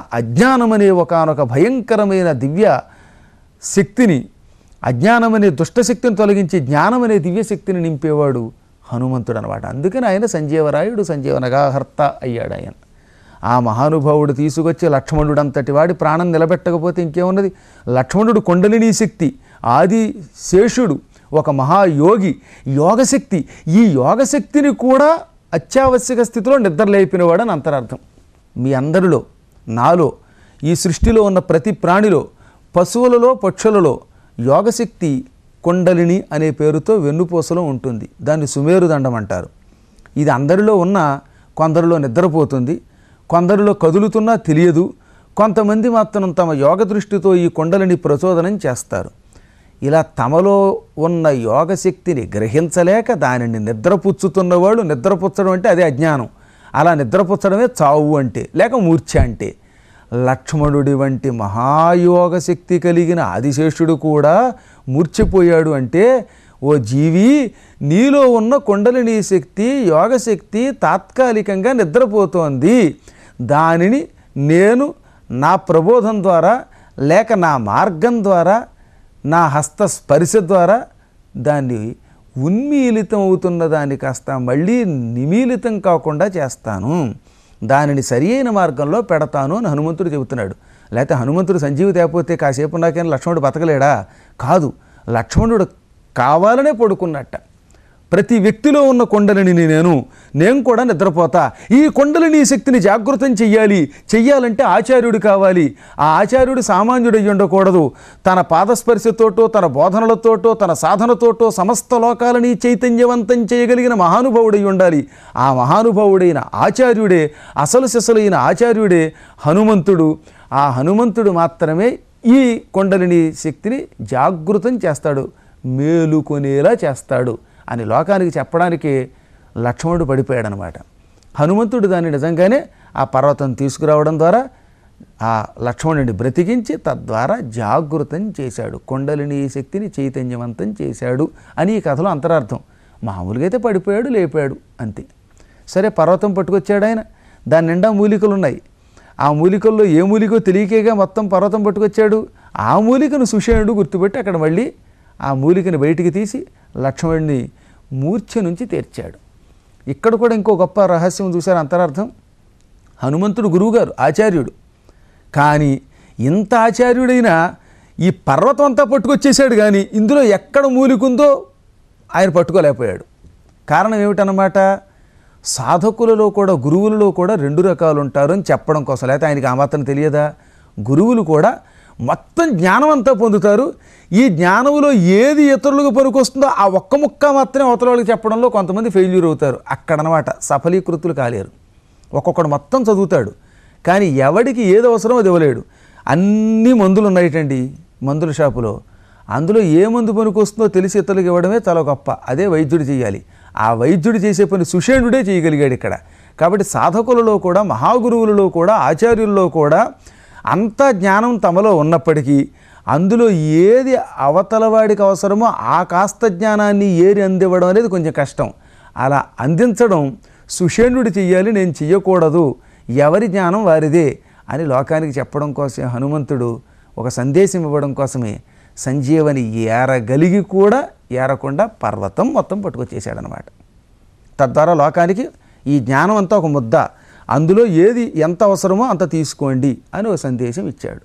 అజ్ఞానం అనే ఒకనొక భయంకరమైన దివ్య శక్తిని అజ్ఞానం అనే దుష్టశక్తిని తొలగించి జ్ఞానం అనే దివ్యశక్తిని నింపేవాడు హనుమంతుడు అనమాట అందుకని ఆయన సంజీవరాయుడు సంజీవనగాహర్త అయ్యాడు ఆయన ఆ మహానుభావుడు తీసుకొచ్చి లక్ష్మణుడు అంతటి వాడి ప్రాణం నిలబెట్టకపోతే ఇంకేమున్నది లక్ష్మణుడు కొండలిని శక్తి ఆది శేషుడు ఒక మహాయోగి యోగశక్తి ఈ యోగశక్తిని కూడా అత్యావశ్యక స్థితిలో నిద్రలేపినవాడు అని అంతరార్థం మీ అందరిలో నాలో ఈ సృష్టిలో ఉన్న ప్రతి ప్రాణిలో పశువులలో పక్షులలో యోగశక్తి కొండలిని అనే పేరుతో వెన్నుపూసలో ఉంటుంది దాన్ని సుమేరుదండం అంటారు ఇది అందరిలో ఉన్న కొందరిలో నిద్రపోతుంది కొందరిలో కదులుతున్నా తెలియదు కొంతమంది మాత్రం తమ యోగ దృష్టితో ఈ కొండలని ప్రచోదనం చేస్తారు ఇలా తమలో ఉన్న యోగశక్తిని గ్రహించలేక దానిని నిద్రపుచ్చుతున్న వాళ్ళు నిద్రపుచ్చడం అంటే అదే అజ్ఞానం అలా నిద్రపుచ్చడమే చావు అంటే లేక మూర్ఛ అంటే లక్ష్మణుడి వంటి మహాయోగ శక్తి కలిగిన ఆదిశేషుడు కూడా మూర్ఛపోయాడు అంటే ఓ జీవి నీలో ఉన్న కుండలిని శక్తి యోగశక్తి తాత్కాలికంగా నిద్రపోతోంది దానిని నేను నా ప్రబోధం ద్వారా లేక నా మార్గం ద్వారా నా హస్త స్పర్శ ద్వారా దాన్ని ఉన్మీలితం అవుతున్న దాన్ని కాస్త మళ్ళీ నిమీలితం కాకుండా చేస్తాను దానిని సరి అయిన మార్గంలో పెడతాను అని హనుమంతుడు చెబుతున్నాడు లేకపోతే హనుమంతుడు సంజీవి తేపోతే కాసేపు నాకైనా లక్ష్మణుడు బతకలేడా కాదు లక్ష్మణుడు కావాలనే పడుకున్నట్ట ప్రతి వ్యక్తిలో ఉన్న కొండలిని నేను నేను కూడా నిద్రపోతా ఈ కొండలిని శక్తిని జాగృతం చెయ్యాలి చెయ్యాలంటే ఆచార్యుడు కావాలి ఆ ఆచార్యుడు సామాన్యుడు అయ్యి ఉండకూడదు తన పాదస్పర్శతోటో తన బోధనలతోటో తన సాధనతోటో సమస్త లోకాలని చైతన్యవంతం చేయగలిగిన మహానుభావుడై ఉండాలి ఆ మహానుభావుడైన ఆచార్యుడే అసలు సిసలైన ఆచార్యుడే హనుమంతుడు ఆ హనుమంతుడు మాత్రమే ఈ కొండలిని శక్తిని జాగృతం చేస్తాడు మేలుకొనేలా చేస్తాడు అని లోకానికి చెప్పడానికి లక్ష్మణుడు పడిపోయాడనమాట హనుమంతుడు దాన్ని నిజంగానే ఆ పర్వతం తీసుకురావడం ద్వారా ఆ లక్ష్మణుడిని బ్రతికించి తద్వారా జాగృతం చేశాడు కొండలిని శక్తిని చైతన్యవంతం చేశాడు అని ఈ కథలో అంతరార్థం మామూలుగా అయితే పడిపోయాడు లేపాడు అంతే సరే పర్వతం పట్టుకొచ్చాడు ఆయన దాని నిండా మూలికలు ఉన్నాయి ఆ మూలికల్లో ఏ మూలికో తెలియకేగా మొత్తం పర్వతం పట్టుకొచ్చాడు ఆ మూలికను సుషేణుడు గుర్తుపెట్టి అక్కడ మళ్ళీ ఆ మూలికని బయటికి తీసి లక్ష్మణుడిని మూర్ఛ నుంచి తీర్చాడు ఇక్కడ కూడా ఇంకో గొప్ప రహస్యం చూశారు అంతరార్థం హనుమంతుడు గురువుగారు ఆచార్యుడు కానీ ఇంత ఆచార్యుడైనా ఈ పర్వతం అంతా పట్టుకొచ్చేసాడు కానీ ఇందులో ఎక్కడ మూలికుందో ఆయన పట్టుకోలేకపోయాడు కారణం ఏమిటన్నమాట సాధకులలో కూడా గురువులలో కూడా రెండు రకాలు ఉంటారు అని చెప్పడం కోసం లేకపోతే ఆయనకి ఆ మాత్రం తెలియదా గురువులు కూడా మొత్తం జ్ఞానం అంతా పొందుతారు ఈ జ్ఞానంలో ఏది ఇతరులకు పనికొస్తుందో ఆ ఒక్క ముక్క మాత్రమే అవతల వాళ్ళకి చెప్పడంలో కొంతమంది ఫెయిల్యూర్ అవుతారు అక్కడనమాట సఫలీకృతులు కాలేరు ఒక్కొక్కడు మొత్తం చదువుతాడు కానీ ఎవడికి ఏది అవసరమో అది ఇవ్వలేడు అన్ని మందులు ఉన్నాయిటండి మందుల షాపులో అందులో ఏ మందు పనికొస్తుందో తెలిసి ఇతరులకు ఇవ్వడమే చాలా గొప్ప అదే వైద్యుడు చేయాలి ఆ వైద్యుడు చేసే పని సుషేణుడే చేయగలిగాడు ఇక్కడ కాబట్టి సాధకులలో కూడా మహాగురువులలో కూడా ఆచార్యుల్లో కూడా అంత జ్ఞానం తమలో ఉన్నప్పటికీ అందులో ఏది అవతలవాడికి అవసరమో ఆ కాస్త జ్ఞానాన్ని ఏరి అందివ్వడం అనేది కొంచెం కష్టం అలా అందించడం సుషేణుడు చెయ్యాలి నేను చెయ్యకూడదు ఎవరి జ్ఞానం వారిదే అని లోకానికి చెప్పడం కోసం హనుమంతుడు ఒక సందేశం ఇవ్వడం కోసమే సంజీవని ఏరగలిగి కూడా ఏరకుండా పర్వతం మొత్తం పట్టుకొచ్చేసాడనమాట తద్వారా లోకానికి ఈ జ్ఞానం అంతా ఒక ముద్ద అందులో ఏది ఎంత అవసరమో అంత తీసుకోండి అని ఒక సందేశం ఇచ్చాడు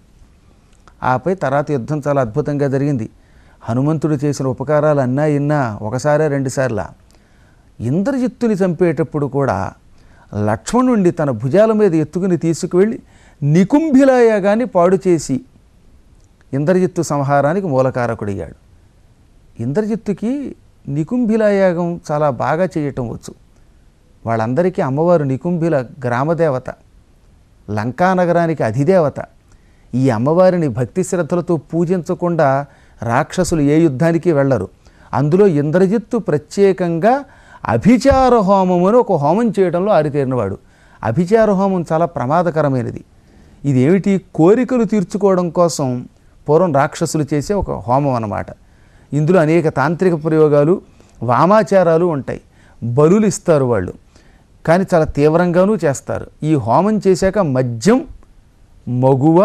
ఆపై తర్వాత యుద్ధం చాలా అద్భుతంగా జరిగింది హనుమంతుడు చేసిన ఉపకారాలు అన్నా ఇన్నా ఒకసారే రెండుసార్లా ఇంద్రజిత్తుని చంపేటప్పుడు కూడా లక్ష్మణుండి తన భుజాల మీద ఎత్తుకుని తీసుకువెళ్ళి నికుంభిలాయాగాన్ని పాడు చేసి ఇంద్రజిత్తు సంహారానికి మూలకారకుడయ్యాడు ఇంద్రజిత్తుకి నికుంభిలాయాగం చాలా బాగా చేయటం వచ్చు వాళ్ళందరికీ అమ్మవారు నికుంభిల గ్రామదేవత లంకానగరానికి అధిదేవత ఈ అమ్మవారిని భక్తి శ్రద్ధలతో పూజించకుండా రాక్షసులు ఏ యుద్ధానికి వెళ్ళరు అందులో ఇంద్రజిత్తు ప్రత్యేకంగా అభిచార హోమం అని ఒక హోమం చేయడంలో ఆరితేరినవాడు అభిచార హోమం చాలా ప్రమాదకరమైనది ఇదేమిటి కోరికలు తీర్చుకోవడం కోసం పూర్వం రాక్షసులు చేసే ఒక హోమం అన్నమాట ఇందులో అనేక తాంత్రిక ప్రయోగాలు వామాచారాలు ఉంటాయి బలులు ఇస్తారు వాళ్ళు కానీ చాలా తీవ్రంగానూ చేస్తారు ఈ హోమం చేశాక మద్యం మగువ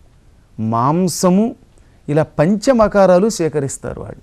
మాంసము ఇలా పంచమకారాలు స్వీకరిస్తారు వాడు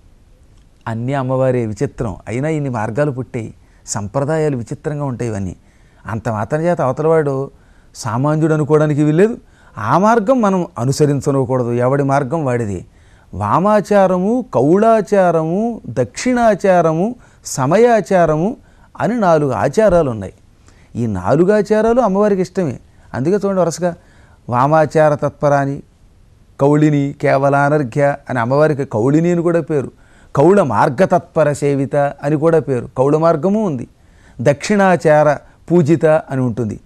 అన్నీ అమ్మవారే విచిత్రం అయినా ఇన్ని మార్గాలు పుట్టాయి సంప్రదాయాలు విచిత్రంగా ఉంటాయి ఇవన్నీ అంత మాత్రం చేత అవతలవాడు సామాన్యుడు అనుకోవడానికి వీల్లేదు ఆ మార్గం మనం అనుసరించనకూడదు ఎవడి మార్గం వాడిది వామాచారము కౌళాచారము దక్షిణాచారము సమయాచారము అని నాలుగు ఆచారాలు ఉన్నాయి ఈ నాలుగు ఆచారాలు అమ్మవారికి ఇష్టమే అందుకే చూడండి వరుసగా వామాచార తత్పరాని కౌళిని కేవలానర్ఘ్య అని అమ్మవారికి కౌళిని అని కూడా పేరు కౌళ మార్గతత్పర సేవిత అని కూడా పేరు కౌళ మార్గము ఉంది దక్షిణాచార పూజిత అని ఉంటుంది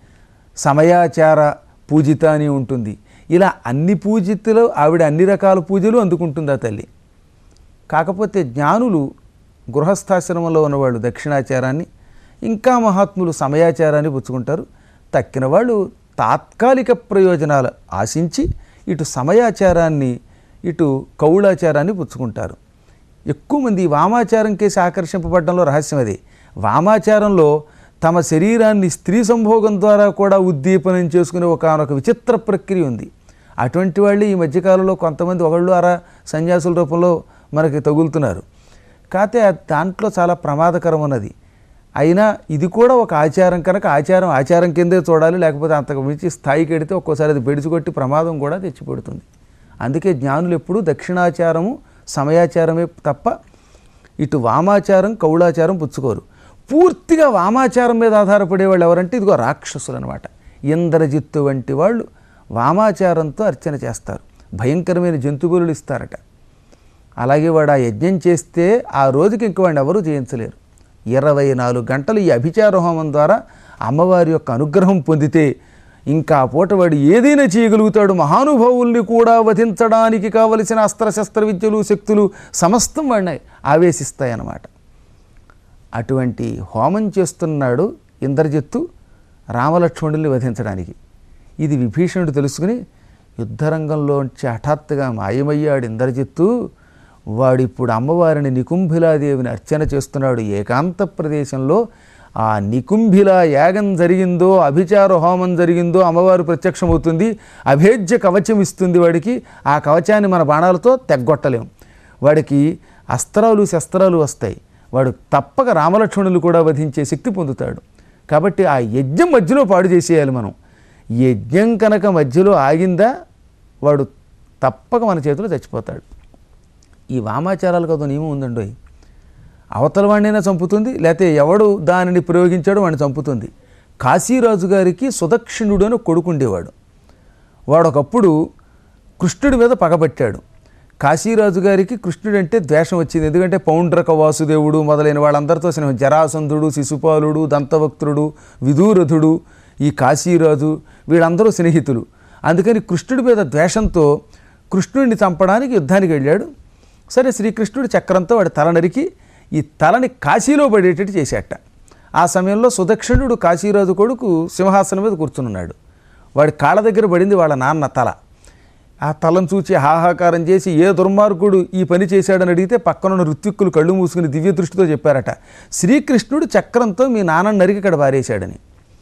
సమయాచార పూజిత అని ఉంటుంది ఇలా అన్ని పూజితులు ఆవిడ అన్ని రకాల పూజలు అందుకుంటుంది ఆ తల్లి కాకపోతే జ్ఞానులు గృహస్థాశ్రమంలో ఉన్నవాళ్ళు దక్షిణాచారాన్ని ఇంకా మహాత్ములు సమయాచారాన్ని పుచ్చుకుంటారు తక్కిన వాళ్ళు తాత్కాలిక ప్రయోజనాలు ఆశించి ఇటు సమయాచారాన్ని ఇటు కౌళాచారాన్ని పుచ్చుకుంటారు ఎక్కువ మంది ఈ వామాచారం కేసి ఆకర్షింపబడడంలో రహస్యం అది వామాచారంలో తమ శరీరాన్ని స్త్రీ సంభోగం ద్వారా కూడా ఉద్దీపనం చేసుకునే ఒకనొక విచిత్ర ప్రక్రియ ఉంది అటువంటి వాళ్ళు ఈ మధ్యకాలంలో కొంతమంది ఒకళ్ళు అరా సన్యాసుల రూపంలో మనకి తగులుతున్నారు కాకపోతే అది దాంట్లో చాలా ప్రమాదకరం ఉన్నది అయినా ఇది కూడా ఒక ఆచారం కనుక ఆచారం ఆచారం కిందే చూడాలి లేకపోతే అంతకు మించి స్థాయికి ఎడితే ఒక్కోసారి అది బెడిచికొట్టి ప్రమాదం కూడా తెచ్చిపెడుతుంది అందుకే జ్ఞానులు ఎప్పుడూ దక్షిణాచారము సమయాచారమే తప్ప ఇటు వామాచారం కౌళాచారం పుచ్చుకోరు పూర్తిగా వామాచారం మీద ఆధారపడే వాళ్ళు ఎవరంటే ఇదిగో రాక్షసులు అనమాట ఇంద్రజిత్తు వంటి వాళ్ళు వామాచారంతో అర్చన చేస్తారు భయంకరమైన జంతువులు ఇస్తారట అలాగే వాడు ఆ యజ్ఞం చేస్తే ఆ రోజుకి ఇంక వాడిని ఎవరూ చేయించలేరు ఇరవై నాలుగు గంటలు ఈ అభిచార హోమం ద్వారా అమ్మవారి యొక్క అనుగ్రహం పొందితే ఇంకా ఆ పూట వాడు ఏదైనా చేయగలుగుతాడు మహానుభావుల్ని కూడా వధించడానికి కావలసిన అస్త్రశస్త్ర విద్యలు శక్తులు సమస్తం వాడిని ఆవేశిస్తాయన్నమాట అటువంటి హోమం చేస్తున్నాడు ఇంద్రజిత్తు రామలక్ష్మణుల్ని వధించడానికి ఇది విభీషణుడు తెలుసుకుని యుద్ధరంగంలోంచి హఠాత్తుగా మాయమయ్యాడు ఇంద్రజిత్తు వాడిప్పుడు అమ్మవారిని నికుంభిలాదేవిని అర్చన చేస్తున్నాడు ఏకాంత ప్రదేశంలో ఆ నికుంభిల యాగం జరిగిందో అభిచార హోమం జరిగిందో అమ్మవారు ప్రత్యక్షమవుతుంది అభేద్య కవచం ఇస్తుంది వాడికి ఆ కవచాన్ని మన బాణాలతో తెగ్గొట్టలేం వాడికి అస్త్రాలు శస్త్రాలు వస్తాయి వాడు తప్పక రామలక్ష్మణులు కూడా వధించే శక్తి పొందుతాడు కాబట్టి ఆ యజ్ఞం మధ్యలో పాడు చేసేయాలి మనం యజ్ఞం కనుక మధ్యలో ఆగిందా వాడు తప్పక మన చేతిలో చచ్చిపోతాడు ఈ వామాచారాలకు ఒక నియమం ఉందండి అవతల వాడినైనా చంపుతుంది లేకపోతే ఎవడు దానిని ప్రయోగించాడో వాడిని చంపుతుంది కాశీరాజు గారికి సుదక్షిణుడు అని కొడుకుండేవాడు వాడు ఒకప్పుడు కృష్ణుడి మీద పగబట్టాడు కాశీరాజు గారికి కృష్ణుడు అంటే ద్వేషం వచ్చింది ఎందుకంటే పౌండ్రక వాసుదేవుడు మొదలైన వాళ్ళందరితో స్నేహం జరాసంధుడు శిశుపాలుడు దంతవక్త్రుడు విదూరథుడు ఈ కాశీరాజు వీళ్ళందరూ స్నేహితులు అందుకని కృష్ణుడి మీద ద్వేషంతో కృష్ణుడిని చంపడానికి యుద్ధానికి వెళ్ళాడు సరే శ్రీకృష్ణుడు చక్రంతో వాడి తల నరికి ఈ తలని కాశీలో పడేటట్టు చేశాట ఆ సమయంలో సుదక్షిణుడు కాశీరాజు కొడుకు సింహాసనం మీద కూర్చునున్నాడు వాడి కాళ్ళ దగ్గర పడింది వాళ్ళ నాన్న తల ఆ తలను చూచి హాహాకారం చేసి ఏ దుర్మార్గుడు ఈ పని చేశాడని అడిగితే పక్కనున్న ఋత్విక్కులు కళ్ళు మూసుకుని దివ్య దృష్టితో చెప్పారట శ్రీకృష్ణుడు చక్రంతో మీ నాన్న నరికి ఇక్కడ పారేశాడని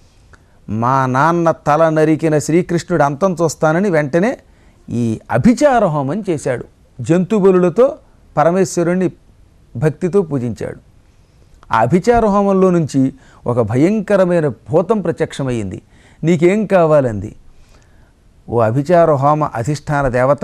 మా నాన్న తల నరికిన శ్రీకృష్ణుడు అంతం చూస్తానని వెంటనే ఈ అభిచార హోమం చేశాడు జంతు బలులతో పరమేశ్వరుణ్ణి భక్తితో పూజించాడు ఆ అభిచార హోమంలో నుంచి ఒక భయంకరమైన భూతం ప్రత్యక్షమయ్యింది నీకేం కావాలంది ఓ అభిచార హోమ అధిష్టాన దేవత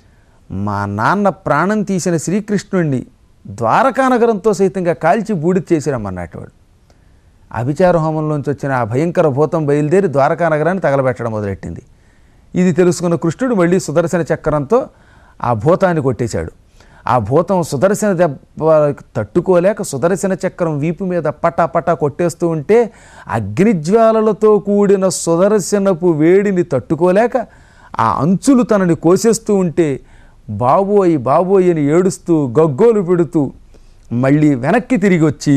మా నాన్న ప్రాణం తీసిన శ్రీకృష్ణుణ్ణి ద్వారకానగరంతో సైతంగా కాల్చి బూడిద చేసి రమ్మన్నట్టు వాడు అభిచార హోమంలోంచి వచ్చిన ఆ భయంకర భూతం బయలుదేరి ద్వారకా నగరాన్ని తగలబెట్టడం మొదలెట్టింది ఇది తెలుసుకున్న కృష్ణుడు మళ్ళీ సుదర్శన చక్రంతో ఆ భూతాన్ని కొట్టేశాడు ఆ భూతం సుదర్శన దెబ్బ తట్టుకోలేక సుదర్శన చక్రం వీపు మీద పటా పటా కొట్టేస్తూ ఉంటే అగ్నిజ్వాలలతో కూడిన సుదర్శనపు వేడిని తట్టుకోలేక ఆ అంచులు తనని కోసేస్తూ ఉంటే బాబోయ్ బాబోయ్ అని ఏడుస్తూ గగ్గోలు పెడుతూ మళ్ళీ వెనక్కి తిరిగి వచ్చి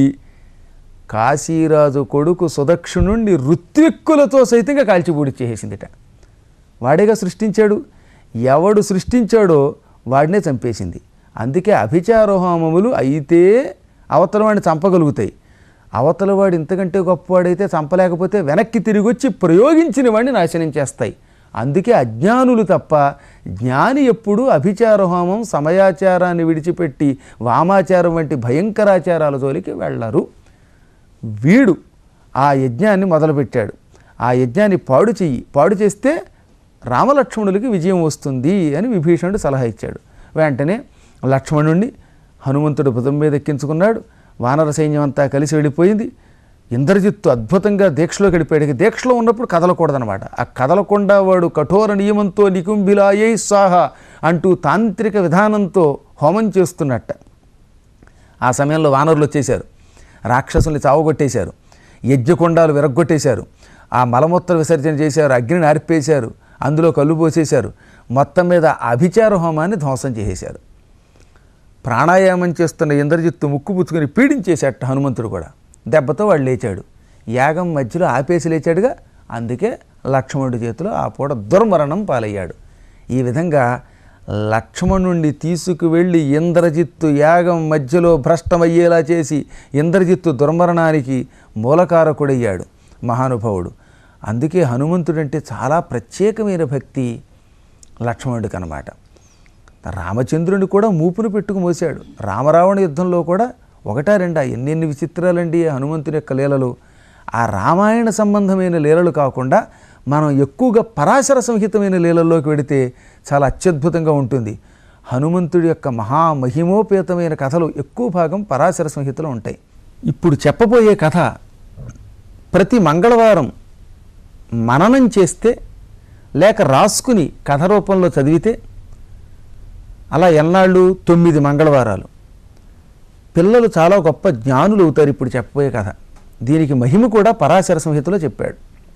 కాశీరాజు కొడుకు సుదక్షిణుణ్ణి ఋత్విక్కులతో సైతంగా కాల్చిబూడి చేసేసిందిట వాడేగా సృష్టించాడు ఎవడు సృష్టించాడో వాడినే చంపేసింది అందుకే అభిచారోహోమములు అయితే అవతల వాడిని చంపగలుగుతాయి అవతల వాడు ఇంతకంటే గొప్పవాడైతే చంపలేకపోతే వెనక్కి తిరిగి వచ్చి ప్రయోగించిన వాడిని నాశనం చేస్తాయి అందుకే అజ్ఞానులు తప్ప జ్ఞాని ఎప్పుడూ అభిచార హోమం సమయాచారాన్ని విడిచిపెట్టి వామాచారం వంటి భయంకరాచారాల జోలికి వెళ్ళరు వీడు ఆ యజ్ఞాన్ని మొదలుపెట్టాడు ఆ యజ్ఞాన్ని పాడు చెయ్యి పాడు చేస్తే రామలక్ష్మణులకి విజయం వస్తుంది అని విభీషణుడు సలహా ఇచ్చాడు వెంటనే లక్ష్మణుణ్ణి హనుమంతుడు భుజం మీద ఎక్కించుకున్నాడు వానర సైన్యం అంతా కలిసి వెళ్ళిపోయింది ఇంద్రజిత్తు అద్భుతంగా దీక్షలో గడిపాడు దీక్షలో ఉన్నప్పుడు కదలకూడదనమాట ఆ కదలకుండా వాడు కఠోర నియమంతో నికుంభిలాయై స్వాహ అంటూ తాంత్రిక విధానంతో హోమం చేస్తున్నట్ట ఆ సమయంలో వానరులు వచ్చేశారు రాక్షసుల్ని చావగొట్టేశారు యజ్ఞకొండాలు విరగ్గొట్టేశారు ఆ మలమూత్ర విసర్జన చేశారు అగ్నిని ఆర్పేశారు అందులో కళ్ళు పోసేశారు మొత్తం మీద అభిచార హోమాన్ని ధ్వంసం చేసేశారు ప్రాణాయామం చేస్తున్న ఇంద్రజిత్తు ముక్కు పుచ్చుకొని పీడించేశాట హనుమంతుడు కూడా దెబ్బతో వాడు లేచాడు యాగం మధ్యలో ఆపేసి లేచాడుగా అందుకే లక్ష్మణుడి చేతిలో ఆ పూట దుర్మరణం పాలయ్యాడు ఈ విధంగా లక్ష్మణుణ్ణి తీసుకువెళ్ళి ఇంద్రజిత్తు యాగం మధ్యలో భ్రష్టమయ్యేలా చేసి ఇంద్రజిత్తు దుర్మరణానికి మూలకారకుడయ్యాడు మహానుభావుడు అందుకే హనుమంతుడంటే చాలా ప్రత్యేకమైన భక్తి లక్ష్మణుడికి అనమాట రామచంద్రుని కూడా మూపును పెట్టుకు మోసాడు రామరావణ యుద్ధంలో కూడా ఒకటా రెండా ఎన్నెన్ని విచిత్రాలండి ఆ హనుమంతుని యొక్క లీలలు ఆ రామాయణ సంబంధమైన లీలలు కాకుండా మనం ఎక్కువగా పరాశర సంహితమైన లీలల్లోకి వెడితే చాలా అత్యద్భుతంగా ఉంటుంది హనుమంతుడి యొక్క మహామహిమోపేతమైన కథలు ఎక్కువ భాగం పరాశర సంహితలో ఉంటాయి ఇప్పుడు చెప్పబోయే కథ ప్రతి మంగళవారం మననం చేస్తే లేక రాసుకుని కథ రూపంలో చదివితే అలా ఎన్నాళ్ళు తొమ్మిది మంగళవారాలు పిల్లలు చాలా గొప్ప జ్ఞానులు అవుతారు ఇప్పుడు చెప్పబోయే కథ దీనికి మహిమ కూడా పరాశర సంహితలో చెప్పాడు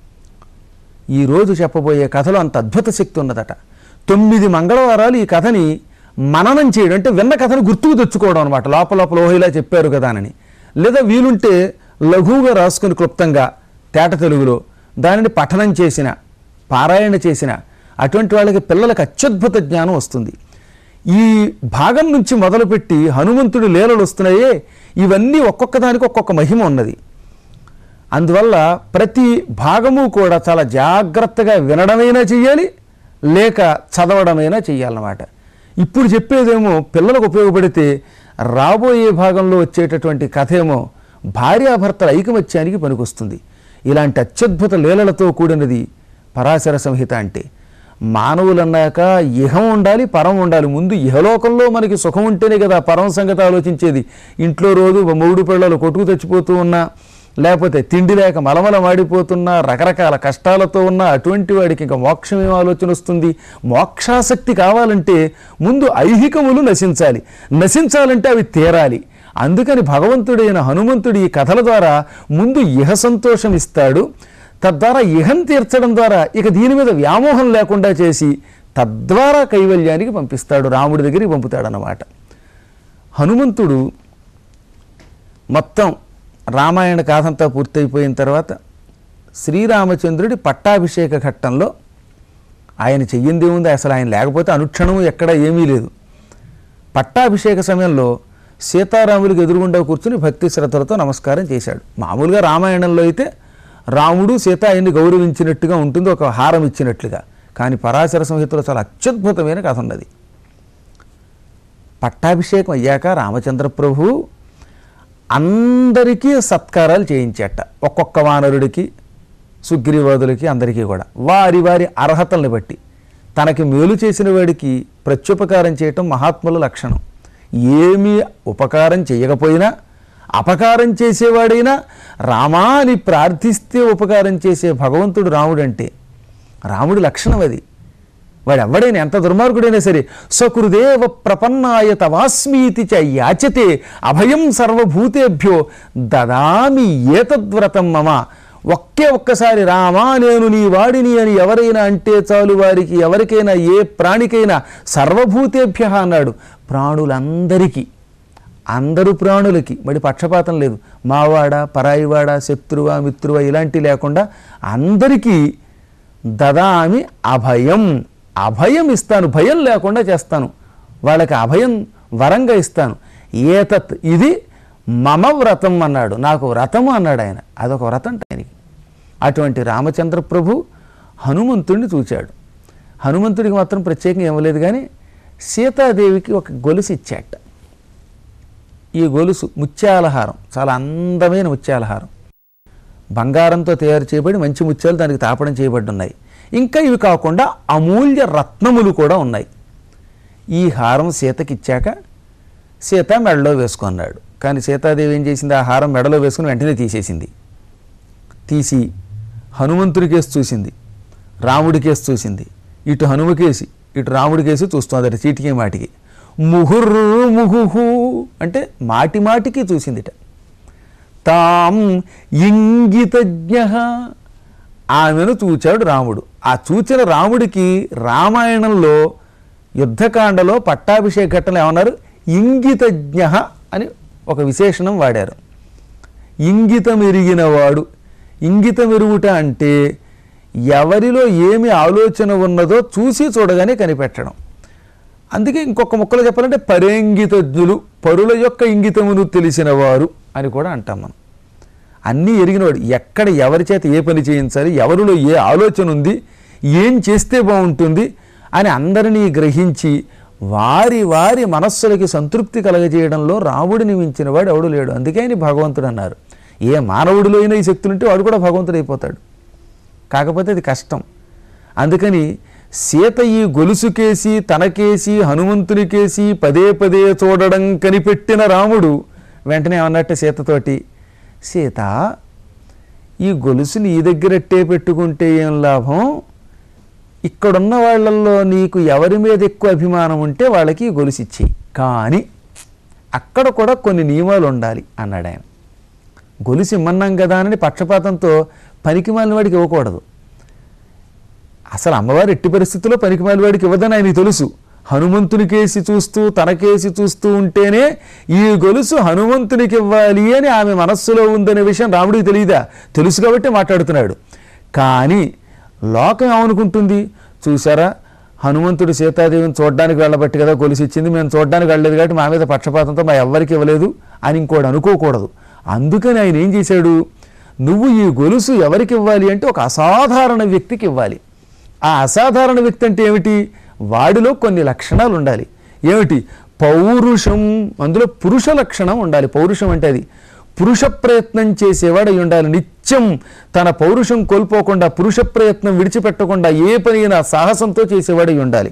ఈరోజు చెప్పబోయే కథలో అంత అద్భుత శక్తి ఉన్నదట తొమ్మిది మంగళవారాలు ఈ కథని మననం చేయడం అంటే విన్న కథను గుర్తుకు తెచ్చుకోవడం అనమాట లోపల లోపల ఓహో ఇలా చెప్పారు కదా అని లేదా వీలుంటే లఘువుగా రాసుకుని క్లుప్తంగా తేట తెలుగులో దానిని పఠనం చేసిన పారాయణ చేసిన అటువంటి వాళ్ళకి పిల్లలకు అత్యద్భుత జ్ఞానం వస్తుంది ఈ భాగం నుంచి మొదలుపెట్టి హనుమంతుడి లీలలు వస్తున్నాయే ఇవన్నీ ఒక్కొక్క దానికి ఒక్కొక్క మహిమ ఉన్నది అందువల్ల ప్రతి భాగము కూడా చాలా జాగ్రత్తగా వినడమైనా చెయ్యాలి లేక చదవడమైనా చెయ్యాలన్నమాట ఇప్పుడు చెప్పేదేమో పిల్లలకు ఉపయోగపడితే రాబోయే భాగంలో వచ్చేటటువంటి కథ ఏమో భార్యాభర్తల ఐకమత్యానికి పనికొస్తుంది ఇలాంటి అత్యద్భుత లీలలతో కూడినది పరాశర సంహిత అంటే మానవులన్నాక ఇహం ఉండాలి పరం ఉండాలి ముందు ఇహలోకంలో మనకి సుఖం ఉంటేనే కదా పరం సంగతి ఆలోచించేది ఇంట్లో రోజు మూడు పిల్లలు కొట్టుకు తెచ్చిపోతూ ఉన్నా లేకపోతే తిండి లేక మలమల మాడిపోతున్నా రకరకాల కష్టాలతో ఉన్న అటువంటి వాడికి ఇంకా మోక్షం ఏం ఆలోచన వస్తుంది మోక్షాసక్తి కావాలంటే ముందు ఐహికములు నశించాలి నశించాలంటే అవి తీరాలి అందుకని భగవంతుడైన హనుమంతుడు ఈ కథల ద్వారా ముందు ఇహ సంతోషం ఇస్తాడు తద్వారా ఇహం తీర్చడం ద్వారా ఇక దీని మీద వ్యామోహం లేకుండా చేసి తద్వారా కైవల్యానికి పంపిస్తాడు రాముడి దగ్గరికి పంపుతాడనమాట హనుమంతుడు మొత్తం రామాయణ కాథంతా పూర్తయిపోయిన తర్వాత శ్రీరామచంద్రుడి పట్టాభిషేక ఘట్టంలో ఆయన చెయ్యింది ఉంది అసలు ఆయన లేకపోతే అనుక్షణము ఎక్కడ ఏమీ లేదు పట్టాభిషేక సమయంలో సీతారాములకు ఎదురుగుండా కూర్చుని భక్తి శ్రద్ధలతో నమస్కారం చేశాడు మామూలుగా రామాయణంలో అయితే రాముడు సీత ఆయన్ని గౌరవించినట్టుగా ఉంటుంది ఒక హారం ఇచ్చినట్లుగా కానీ పరాశర సంహితలో చాలా అత్యద్భుతమైన కథ ఉన్నది పట్టాభిషేకం అయ్యాక రామచంద్ర ప్రభు అందరికీ సత్కారాలు చేయించేట ఒక్కొక్క వానరుడికి సుగ్రీవాదులకి అందరికీ కూడా వారి వారి అర్హతల్ని బట్టి తనకి మేలు చేసిన వాడికి ప్రత్యుపకారం చేయటం మహాత్ముల లక్షణం ఏమీ ఉపకారం చేయకపోయినా అపకారం చేసేవాడైనా రామా అని ప్రార్థిస్తే ఉపకారం చేసే భగవంతుడు రాముడంటే రాముడి లక్షణం అది వాడు ఎవడైనా ఎంత దుర్మార్గుడైనా సరే సకృదేవ ప్రపన్నాయ తవాస్మీతి చ యాచతే అభయం సర్వభూతేభ్యో దదామి ఏతద్వ్రతం మమ ఒకే ఒక్కసారి రామా నేను నీ వాడిని అని ఎవరైనా అంటే చాలు వారికి ఎవరికైనా ఏ ప్రాణికైనా సర్వభూతేభ్య అన్నాడు ప్రాణులందరికీ అందరు ప్రాణులకి మరి పక్షపాతం లేదు మావాడ పరాయివాడ శత్రువా మిత్రువా ఇలాంటి లేకుండా అందరికీ దదామి అభయం అభయం ఇస్తాను భయం లేకుండా చేస్తాను వాళ్ళకి అభయం వరంగా ఇస్తాను ఏతత్ ఇది మమ వ్రతం అన్నాడు నాకు వ్రతము అన్నాడు ఆయన అదొక వ్రతం ఆయనకి అటువంటి రామచంద్ర ప్రభు హనుమంతుడిని చూచాడు హనుమంతుడికి మాత్రం ప్రత్యేకంగా ఇవ్వలేదు కానీ సీతాదేవికి ఒక గొలుసు ఇచ్చాట ఈ గొలుసు ముత్యాలహారం చాలా అందమైన ముత్యాలహారం బంగారంతో తయారు చేయబడి మంచి ముత్యాలు దానికి తాపడం చేయబడి ఉన్నాయి ఇంకా ఇవి కాకుండా అమూల్య రత్నములు కూడా ఉన్నాయి ఈ హారం సీతకి ఇచ్చాక సీత మెడలో వేసుకున్నాడు కానీ సీతాదేవి ఏం చేసింది ఆ హారం మెడలో వేసుకుని వెంటనే తీసేసింది తీసి హనుమంతుడికేసి చూసింది రాముడికేసి చూసింది ఇటు హనుమకేసి ఇటు రాముడికేసి చూస్తుంది అట చీటికి మాటికి ముహుర్రు ముహుహు అంటే మాటి మాటికి చూసిందిట తాం ఇంగితజ్ఞ ఆమెను చూచాడు రాముడు ఆ చూచిన రాముడికి రామాయణంలో యుద్ధకాండలో పట్టాభిషేక ఘట్టంలో ఏమన్నారు ఇంగితజ్ఞ అని ఒక విశేషణం వాడారు ఇంగితం ఎరిగినవాడు ఇంగితం ఎరుగుట అంటే ఎవరిలో ఏమి ఆలోచన ఉన్నదో చూసి చూడగానే కనిపెట్టడం అందుకే ఇంకొక ముక్కలో చెప్పాలంటే పరేంగితజ్ఞులు పరుల యొక్క ఇంగితమును తెలిసిన వారు అని కూడా అంటాం మనం అన్నీ ఎరిగినవాడు ఎక్కడ ఎవరి చేత ఏ పని చేయించాలి ఎవరిలో ఏ ఆలోచన ఉంది ఏం చేస్తే బాగుంటుంది అని అందరినీ గ్రహించి వారి వారి మనస్సులకి సంతృప్తి కలగజేయడంలో రాముడిని మించిన వాడు ఎవడు లేడు అందుకే ఆయన భగవంతుడు అన్నారు ఏ మానవుడిలో అయినా ఈ శక్తులుంటే వాడు కూడా భగవంతుడు అయిపోతాడు కాకపోతే అది కష్టం అందుకని సీత ఈ గొలుసుకేసి తనకేసి హనుమంతునికేసి పదే పదే చూడడం కనిపెట్టిన రాముడు వెంటనే ఏమన్నట్టు సీతతోటి సీత ఈ గొలుసు నీ దగ్గరట్టే పెట్టుకుంటే ఏం లాభం ఇక్కడున్న వాళ్ళల్లో నీకు ఎవరి మీద ఎక్కువ అభిమానం ఉంటే వాళ్ళకి ఈ గొలుసు ఇచ్చేయి కానీ అక్కడ కూడా కొన్ని నియమాలు ఉండాలి అన్నాడు ఆయన గొలుసు ఇమ్మన్నాం కదా అని పక్షపాతంతో పనికి మాలిన వాడికి ఇవ్వకూడదు అసలు అమ్మవారు ఎట్టి పరిస్థితుల్లో పనికి మాలిన వాడికి ఇవ్వదని ఆయనకి తెలుసు హనుమంతుని కేసి చూస్తూ తనకేసి చూస్తూ ఉంటేనే ఈ గొలుసు హనుమంతునికి ఇవ్వాలి అని ఆమె మనస్సులో ఉందనే విషయం రాముడికి తెలియదా తెలుసు కాబట్టి మాట్లాడుతున్నాడు కానీ లోకం ఏమనుకుంటుంది చూసారా హనుమంతుడు సీతాదేవిని చూడడానికి వెళ్ళబట్టి కదా గొలుసు ఇచ్చింది మేము చూడడానికి వెళ్ళలేదు కాబట్టి మా మీద పక్షపాతంతో మా ఎవ్వరికి ఇవ్వలేదు అని ఇంకోటి అనుకోకూడదు అందుకని ఆయన ఏం చేశాడు నువ్వు ఈ గొలుసు ఎవరికి ఇవ్వాలి అంటే ఒక అసాధారణ వ్యక్తికి ఇవ్వాలి ఆ అసాధారణ వ్యక్తి అంటే ఏమిటి వాడిలో కొన్ని లక్షణాలు ఉండాలి ఏమిటి పౌరుషం అందులో పురుష లక్షణం ఉండాలి పౌరుషం అంటే అది పురుష ప్రయత్నం చేసేవాడు అయి ఉండాలి నిత్యం తన పౌరుషం కోల్పోకుండా పురుష ప్రయత్నం విడిచిపెట్టకుండా ఏ పనైనా సాహసంతో చేసేవాడు అయి ఉండాలి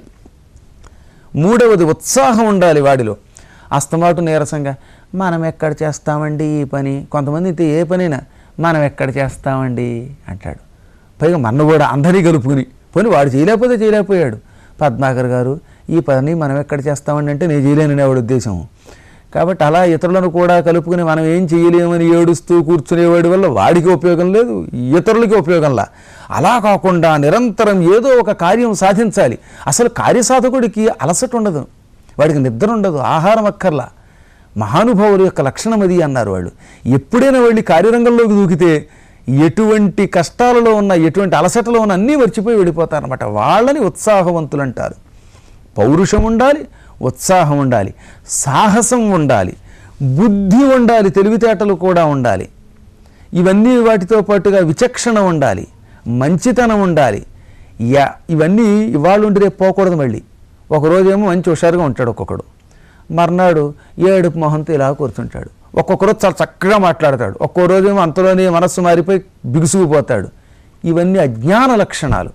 మూడవది ఉత్సాహం ఉండాలి వాడిలో అస్తమాటు నీరసంగా మనం ఎక్కడ చేస్తామండి ఈ పని కొంతమంది అయితే ఏ పనైనా మనం ఎక్కడ చేస్తామండి అంటాడు పైగా మన కూడా అందరినీ కలుపుకుని పోనీ వాడు చేయలేకపోతే చేయలేకపోయాడు పద్మాకర్ గారు ఈ పని మనం ఎక్కడ చేస్తామండి అంటే నేను చేయలేనని వాడి ఉద్దేశం కాబట్టి అలా ఇతరులను కూడా కలుపుకుని మనం ఏం చేయలేమని ఏడుస్తూ కూర్చునేవాడి వల్ల వాడికి ఉపయోగం లేదు ఇతరులకి ఉపయోగంలా అలా కాకుండా నిరంతరం ఏదో ఒక కార్యం సాధించాలి అసలు కార్యసాధకుడికి అలసట ఉండదు వాడికి నిద్ర ఉండదు ఆహారం అక్కర్లా మహానుభావుల యొక్క లక్షణం అది అన్నారు వాళ్ళు ఎప్పుడైనా వెళ్ళి కార్యరంగంలోకి దూకితే ఎటువంటి కష్టాలలో ఉన్న ఎటువంటి అలసటలో ఉన్న అన్నీ మర్చిపోయి వెళ్ళిపోతారనమాట వాళ్ళని ఉత్సాహవంతులు అంటారు పౌరుషం ఉండాలి ఉత్సాహం ఉండాలి సాహసం ఉండాలి బుద్ధి ఉండాలి తెలివితేటలు కూడా ఉండాలి ఇవన్నీ వాటితో పాటుగా విచక్షణ ఉండాలి మంచితనం ఉండాలి యా ఇవన్నీ ఇవాళ ఉండి రేపు పోకూడదు మళ్ళీ ఒకరోజేమో మంచి హుషారుగా ఉంటాడు ఒక్కొక్కడు మర్నాడు ఏడుపు మొహంతో ఇలా కూర్చుంటాడు ఒక్కొక్కరోజు చాలా చక్కగా మాట్లాడతాడు ఒక్కో రోజేమో అంతలోనే మనస్సు మారిపోయి బిగుసుకుపోతాడు ఇవన్నీ అజ్ఞాన లక్షణాలు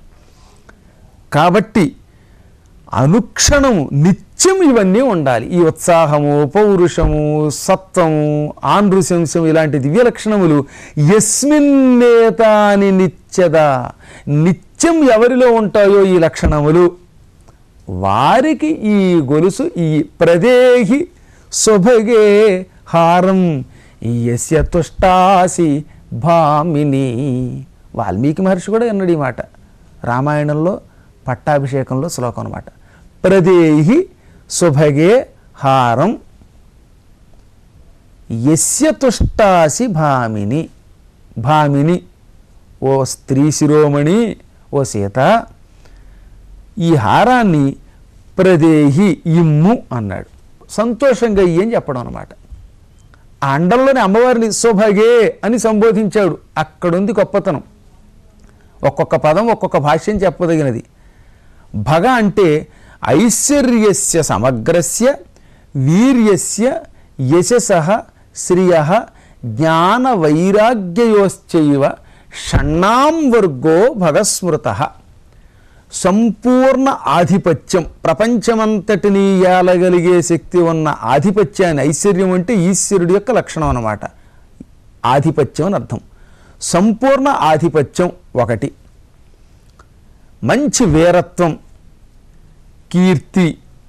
కాబట్టి అనుక్షణము నిత్యం ఇవన్నీ ఉండాలి ఈ ఉత్సాహము పౌరుషము సత్వము ఆనృశంసం ఇలాంటి దివ్య లక్షణములు యస్మిన్నేతాని నిత్యద నిత్యం ఎవరిలో ఉంటాయో ఈ లక్షణములు వారికి ఈ గొలుసు ఈ ప్రదేహి శుభగే హారం యస్య తుష్టాసి భామిని వాల్మీకి మహర్షి కూడా అన్నాడు ఈ మాట రామాయణంలో పట్టాభిషేకంలో శ్లోకం అనమాట ప్రదేహి శుభగే హారం యస్య తుష్టాసి భామిని భామిని ఓ స్త్రీ శిరోమణి ఓ సీత ఈ హారాన్ని ప్రదేహి ఇమ్ము అన్నాడు సంతోషంగా ఇయ్యి అని చెప్పడం అనమాట ఆ అండంలోని అమ్మవారిని శుభగే అని సంబోధించాడు అక్కడుంది గొప్పతనం ఒక్కొక్క పదం ఒక్కొక్క భాష్యం చెప్పదగినది భగ అంటే ఐశ్వర్యస్య సమగ్రస్య వీర్యస్య యశస శ్రియ జ్ఞాన వైరాగ్యయోశ్చైవ షణ్ణాం వర్గో భగస్మృత సంపూర్ణ ఆధిపత్యం ప్రపంచమంతటినీ ఏలగలిగే శక్తి ఉన్న ఆధిపత్యాన్ని ఐశ్వర్యం అంటే ఈశ్వరుడి యొక్క లక్షణం అన్నమాట ఆధిపత్యం అని అర్థం సంపూర్ణ ఆధిపత్యం ఒకటి మంచి వీరత్వం కీర్తి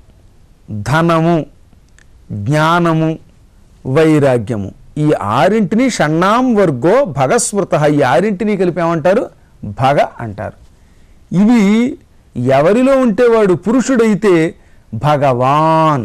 ధనము జ్ఞానము వైరాగ్యము ఈ ఆరింటిని షణ్ణాం వర్గో భగస్మృత ఈ ఆరింటిని కలిపామంటారు భగ అంటారు ఇవి ఎవరిలో ఉంటే వాడు పురుషుడైతే భగవాన్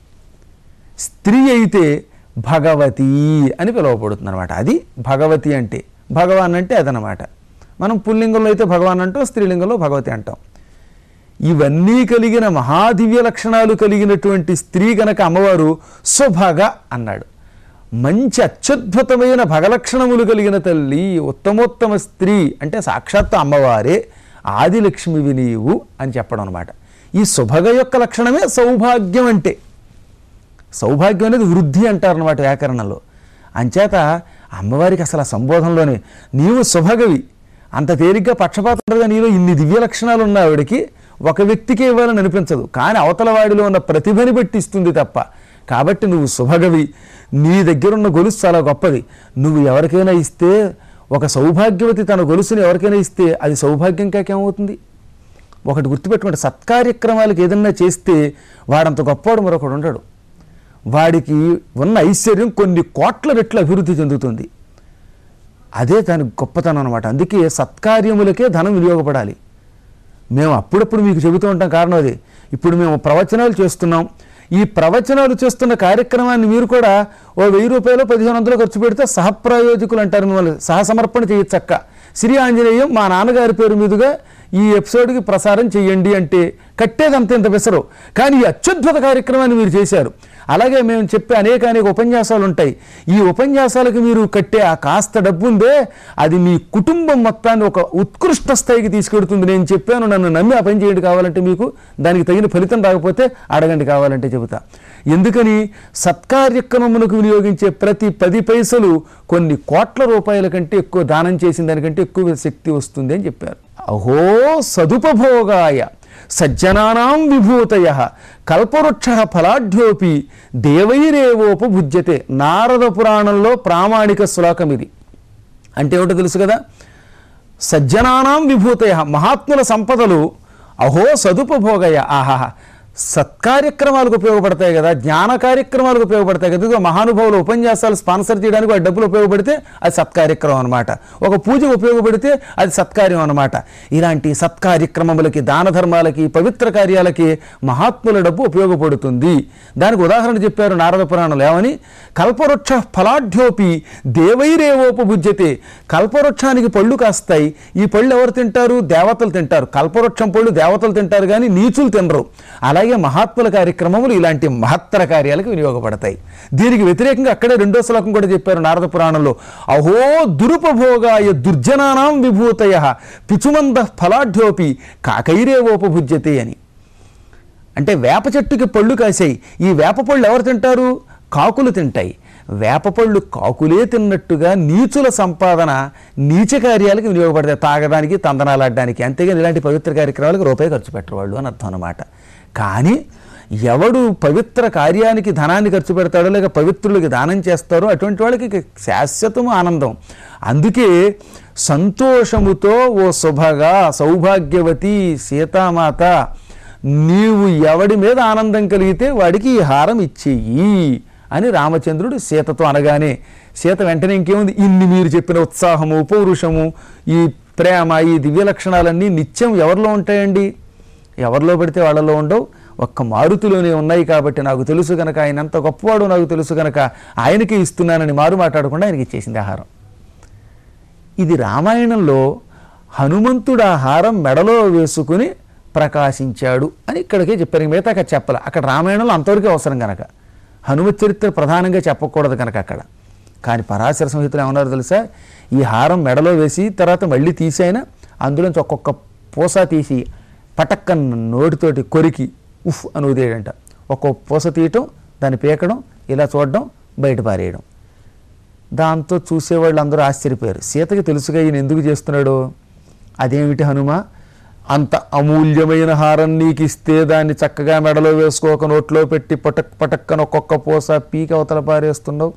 స్త్రీ అయితే భగవతి అని పిలువబడుతుంది అనమాట అది భగవతి అంటే భగవాన్ అంటే అదనమాట మనం పుల్లింగంలో అయితే భగవాన్ అంటాం స్త్రీలింగంలో భగవతి అంటాం ఇవన్నీ కలిగిన మహాదివ్య లక్షణాలు కలిగినటువంటి స్త్రీ గనక అమ్మవారు స్వభగ అన్నాడు మంచి అత్యద్భుతమైన భగలక్షణములు కలిగిన తల్లి ఉత్తమోత్తమ స్త్రీ అంటే సాక్షాత్తు అమ్మవారే ఆదిలక్ష్మివి నీవు అని చెప్పడం అనమాట ఈ సుభగ యొక్క లక్షణమే సౌభాగ్యం అంటే సౌభాగ్యం అనేది వృద్ధి అంటారనమాట వ్యాకరణంలో అంచేత అమ్మవారికి అసలు ఆ సంబోధనలోనే నీవు శుభగవి అంత తేలిగ్గా పక్షపాతం ఉండదుగా నీలో ఇన్ని దివ్య లక్షణాలు ఉన్న ఆవిడకి ఒక వ్యక్తికే ఇవ్వాలని అనిపించదు కానీ అవతల వాడిలో ఉన్న ప్రతిభని బట్టి ఇస్తుంది తప్ప కాబట్టి నువ్వు శుభగవి నీ దగ్గరున్న గొలుసు చాలా గొప్పది నువ్వు ఎవరికైనా ఇస్తే ఒక సౌభాగ్యవతి తన గొలుసుని ఎవరికైనా ఇస్తే అది సౌభాగ్యం కాకేమవుతుంది ఒకటి గుర్తుపెట్టుకుంటే సత్కార్యక్రమాలకు ఏదన్నా చేస్తే వాడంత గొప్పవాడు మరొకడు ఉండడు వాడికి ఉన్న ఐశ్వర్యం కొన్ని కోట్ల రెట్లు అభివృద్ధి చెందుతుంది అదే దాని గొప్పతనం అనమాట అందుకే సత్కార్యములకే ధనం వినియోగపడాలి మేము అప్పుడప్పుడు మీకు చెబుతూ ఉంటాం కారణం అది ఇప్పుడు మేము ప్రవచనాలు చేస్తున్నాం ఈ ప్రవచనాలు చేస్తున్న కార్యక్రమాన్ని మీరు కూడా ఓ వెయ్యి రూపాయలు పదిహేను వందలు ఖర్చు పెడితే సహప్రాయోజకులు అంటారు మిమ్మల్ని సహసమర్పణ చేయొచ్చక్క శ్రీ ఆంజనేయం మా నాన్నగారి పేరు మీదుగా ఈ ఎపిసోడ్కి ప్రసారం చేయండి అంటే కట్టేది అంత ఇంత పెసరు కానీ ఈ అత్యద్భుత కార్యక్రమాన్ని మీరు చేశారు అలాగే మేము చెప్పే అనేక అనేక ఉపన్యాసాలు ఉంటాయి ఈ ఉపన్యాసాలకు మీరు కట్టే ఆ కాస్త డబ్బు ఉందే అది మీ కుటుంబం మొత్తాన్ని ఒక ఉత్కృష్ట స్థాయికి తీసుకెడుతుంది నేను చెప్పాను నన్ను నమ్మి ఆ పని చేయండి కావాలంటే మీకు దానికి తగిన ఫలితం రాకపోతే అడగండి కావాలంటే చెబుతా ఎందుకని సత్కార్యక్రమమునకు వినియోగించే ప్రతి పది పైసలు కొన్ని కోట్ల రూపాయల కంటే ఎక్కువ దానం చేసిన దానికంటే ఎక్కువ శక్తి వస్తుంది అని చెప్పారు అహో సదుపభోగాయ సజ్జనానాం విభూతయ కల్పవృక్ష ఫలాఢ్యోపి దేవైరేవోపభుజ్యతే నారద పురాణంలో ప్రామాణిక శ్లోకం ఇది అంటే ఏమిటో తెలుసు కదా సజ్జనానాం విభూతయ మహాత్ముల సంపదలు అహో సదుపభోగయ ఆహా సత్కార్యక్రమాలకు ఉపయోగపడతాయి కదా జ్ఞాన కార్యక్రమాలకు ఉపయోగపడతాయి కదా ఇదిగో మహానుభావులు ఉపన్యాసాలు స్పాన్సర్ చేయడానికి వాటి డబ్బులు ఉపయోగపడితే అది సత్కార్యక్రమం అనమాట ఒక పూజ ఉపయోగపడితే అది సత్కార్యం అనమాట ఇలాంటి సత్కార్యక్రమములకి దాన ధర్మాలకి పవిత్ర కార్యాలకి మహాత్ముల డబ్బు ఉపయోగపడుతుంది దానికి ఉదాహరణ చెప్పారు నారద పురాణంలో ఏమని కల్పవృక్ష ఫలాఢ్యోపి దేవైరేవోపభుజ్యతే కల్పవృక్షానికి పళ్ళు కాస్తాయి ఈ పళ్ళు ఎవరు తింటారు దేవతలు తింటారు కల్పవృక్షం పళ్ళు దేవతలు తింటారు కానీ నీచులు తినరు అలాగే మహాత్ముల కార్యక్రమములు ఇలాంటి మహత్తర కార్యాలకు వినియోగపడతాయి దీనికి వ్యతిరేకంగా అక్కడే రెండో శ్లోకం కూడా చెప్పారు నారద పురాణంలో అహో దురుపభోగాయ దుర్జనానాం విభూతయ పిచుమంద ఫలాఢ్యోపి కాకైరేవోపభుజ్యతే అని అంటే వేప చెట్టుకి పళ్ళు కాసాయి ఈ వేప పళ్ళు ఎవరు తింటారు కాకులు తింటాయి వేప పళ్ళు కాకులే తిన్నట్టుగా నీచుల సంపాదన నీచ కార్యాలకు వినియోగపడతాయి తాగడానికి తందనాలాడడానికి అంతేగాని ఇలాంటి పవిత్ర కార్యక్రమాలకు రూపాయి ఖర్చు పెట్టరు వాళ్ళు అని అర్థం అనమాట కానీ ఎవడు పవిత్ర కార్యానికి ధనాన్ని ఖర్చు పెడతాడో లేక పవిత్రులకి దానం చేస్తారో అటువంటి వాళ్ళకి ఇక శాశ్వతము ఆనందం అందుకే సంతోషముతో ఓ శుభగా సౌభాగ్యవతి సీతామాత నీవు ఎవడి మీద ఆనందం కలిగితే వాడికి ఈ హారం ఇచ్చేయి అని రామచంద్రుడు సీతతో అనగానే సీత వెంటనే ఇంకేముంది ఇన్ని మీరు చెప్పిన ఉత్సాహము పౌరుషము ఈ ప్రేమ ఈ దివ్య లక్షణాలన్నీ నిత్యం ఎవరిలో ఉంటాయండి ఎవరిలో పెడితే వాళ్ళలో ఉండవు ఒక్క మారుతిలోనే ఉన్నాయి కాబట్టి నాకు తెలుసు గనక ఆయన ఎంత గొప్పవాడు నాకు తెలుసు గనక ఆయనకే ఇస్తున్నానని మారు మాట్లాడకుండా ఆయనకి ఇచ్చేసింది ఆహారం ఇది రామాయణంలో హనుమంతుడు ఆ హారం మెడలో వేసుకుని ప్రకాశించాడు అని ఇక్కడికే చెప్పారు ఇంక మిగతా అక్కడ చెప్పాలి అక్కడ రామాయణంలో అంతవరకే అవసరం కనుక హనుమత్ చరిత్ర ప్రధానంగా చెప్పకూడదు కనుక అక్కడ కానీ పరాశర సంహితలు ఏమన్నారో తెలుసా ఈ హారం మెడలో వేసి తర్వాత మళ్ళీ తీసైనా అందులోంచి ఒక్కొక్క పూస తీసి పటక్కన్ నోటితోటి కొరికి ఉఫ్ అని ఉదేయడంట ఒక్కో పూస తీయటం దాన్ని పీకడం ఇలా చూడడం బయట పారేయడం దాంతో చూసేవాళ్ళు అందరూ ఆశ్చర్యపోయారు సీతకి తెలుసుగా ఈయన ఎందుకు చేస్తున్నాడో అదేమిటి హనుమ అంత అమూల్యమైన హారం నీకు ఇస్తే దాన్ని చక్కగా మెడలో వేసుకోక నోట్లో పెట్టి పటక్ పటక్కన ఒక్కొక్క పూస పీక అవతల పారేస్తున్నావు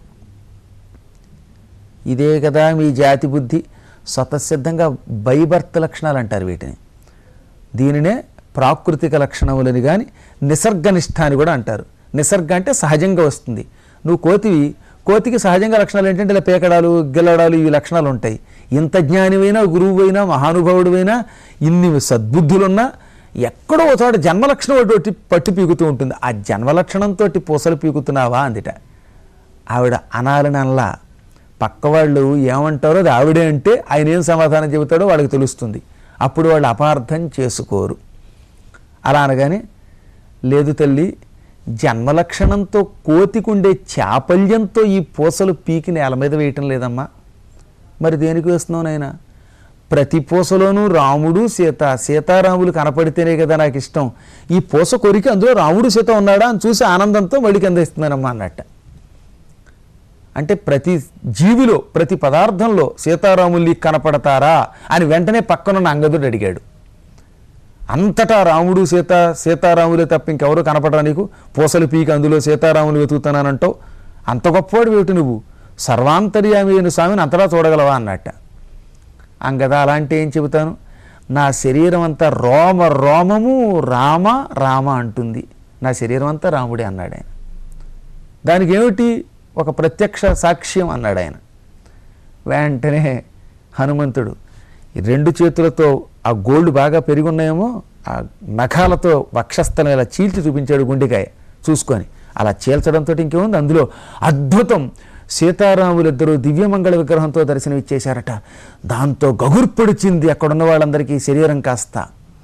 ఇదే కదా మీ జాతి బుద్ధి స్వతసిద్ధంగా బైబర్త్ లక్షణాలు అంటారు వీటిని దీనినే ప్రాకృతిక లక్షణములని కానీ నిసర్గనిష్ట అని కూడా అంటారు నిసర్గ అంటే సహజంగా వస్తుంది నువ్వు కోతివి కోతికి సహజంగా లక్షణాలు ఏంటంటే ఇలా పేకడాలు గిల్లడాలు ఇవి లక్షణాలు ఉంటాయి ఇంత జ్ఞానివైనా గురువువైనా మహానుభావుడివైనా ఇన్ని సద్బుద్ధులున్నా ఎక్కడో ఒక చోట జన్మ లక్షణం ఒకటి పట్టి పీకుతూ ఉంటుంది ఆ జన్మ లక్షణంతో పూసలు పీకుతున్నావా అందిట ఆవిడ అనాలని అనలా పక్కవాళ్ళు ఏమంటారో అది ఆవిడే అంటే ఆయన ఏం సమాధానం చెబుతాడో వాళ్ళకి తెలుస్తుంది అప్పుడు వాళ్ళు అపార్థం చేసుకోరు అలా అనగానే లేదు తల్లి జన్మలక్షణంతో కోతికుండే చాపల్యంతో ఈ పూసలు పీకి నేల మీద వేయటం లేదమ్మా మరి దేనికి వేస్తున్నావు నాయనా ప్రతి పూసలోనూ రాముడు సీత సీతారాములు కనపడితేనే కదా నాకు ఇష్టం ఈ పూస కొరికి అందులో రాముడు సీత ఉన్నాడా అని చూసి ఆనందంతో మళ్ళీ కింద ఇస్తున్నానమ్మా అన్నట్ట అంటే ప్రతి జీవిలో ప్రతి పదార్థంలో సీతారాముల్ని కనపడతారా అని వెంటనే పక్కనున్న అంగదుడు అడిగాడు అంతటా రాముడు సీత సీతారాములే తప్ప ఇంకెవరు కనపడరా నీకు పూసలు పీకి అందులో సీతారాములు వెతుకుతున్నానంటావు అంత గొప్పవాడు ఏమిటి నువ్వు సర్వాంతర్యామి అయిన స్వామిని అంతటా చూడగలవా అన్నట్ట అంగద అలాంటి ఏం చెబుతాను నా శరీరం అంతా రోమ రోమము రామ రామ అంటుంది నా శరీరం అంతా రాముడే అన్నాడు ఆయన దానికి ఏమిటి ఒక ప్రత్యక్ష సాక్ష్యం అన్నాడు ఆయన వెంటనే హనుమంతుడు ఈ రెండు చేతులతో ఆ గోల్డ్ బాగా పెరిగి ఉన్నాయేమో ఆ నఖాలతో వక్షస్థలం ఇలా చీల్చి చూపించాడు గుండెకాయ చూసుకొని అలా చీల్చడంతో ఇంకేముంది అందులో అద్భుతం సీతారాములిద్దరూ దివ్యమంగళ విగ్రహంతో దర్శనం ఇచ్చేశారట దాంతో గగుర్పొడిచింది అక్కడున్న వాళ్ళందరికీ శరీరం కాస్త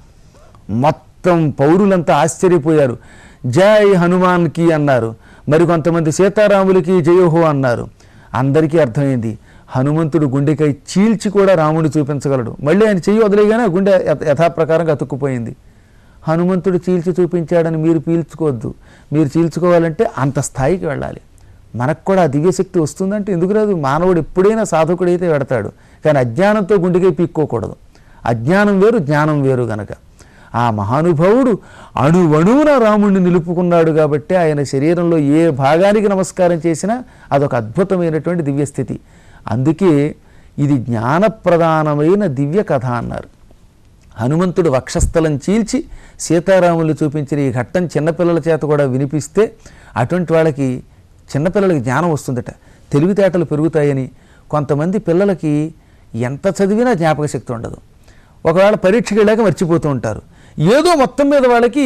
మొత్తం పౌరులంతా ఆశ్చర్యపోయారు జై హనుమాన్కి అన్నారు మరికొంతమంది సీతారాములకి జయోహో అన్నారు అందరికీ అర్థమైంది హనుమంతుడు గుండెకై చీల్చి కూడా రాముడు చూపించగలడు మళ్ళీ ఆయన చెయ్యి వదిలేగానే ఆ గుండె యథ- యథాప్రకారంగా అతుక్కుపోయింది హనుమంతుడు చీల్చి చూపించాడని మీరు పీల్చుకోవద్దు మీరు చీల్చుకోవాలంటే అంత స్థాయికి వెళ్ళాలి మనకు కూడా ఆ దివ్యశక్తి వస్తుందంటే ఎందుకు రాదు మానవుడు ఎప్పుడైనా సాధకుడైతే పెడతాడు కానీ అజ్ఞానంతో గుండెకై పీక్కోకూడదు అజ్ఞానం వేరు జ్ఞానం వేరు గనక ఆ మహానుభావుడు అణువణువున రాముడిని నిలుపుకున్నాడు కాబట్టి ఆయన శరీరంలో ఏ భాగానికి నమస్కారం చేసినా అదొక అద్భుతమైనటువంటి దివ్యస్థితి అందుకే ఇది జ్ఞానప్రధానమైన దివ్య కథ అన్నారు హనుమంతుడు వక్షస్థలం చీల్చి సీతారాములు చూపించిన ఈ ఘట్టం చిన్నపిల్లల చేత కూడా వినిపిస్తే అటువంటి వాళ్ళకి చిన్నపిల్లలకి జ్ఞానం వస్తుందట తెలివితేటలు పెరుగుతాయని కొంతమంది పిల్లలకి ఎంత చదివినా జ్ఞాపక శక్తి ఉండదు ఒకవేళ పరీక్షకి వెళ్ళాక మర్చిపోతూ ఉంటారు ఏదో మొత్తం మీద వాళ్ళకి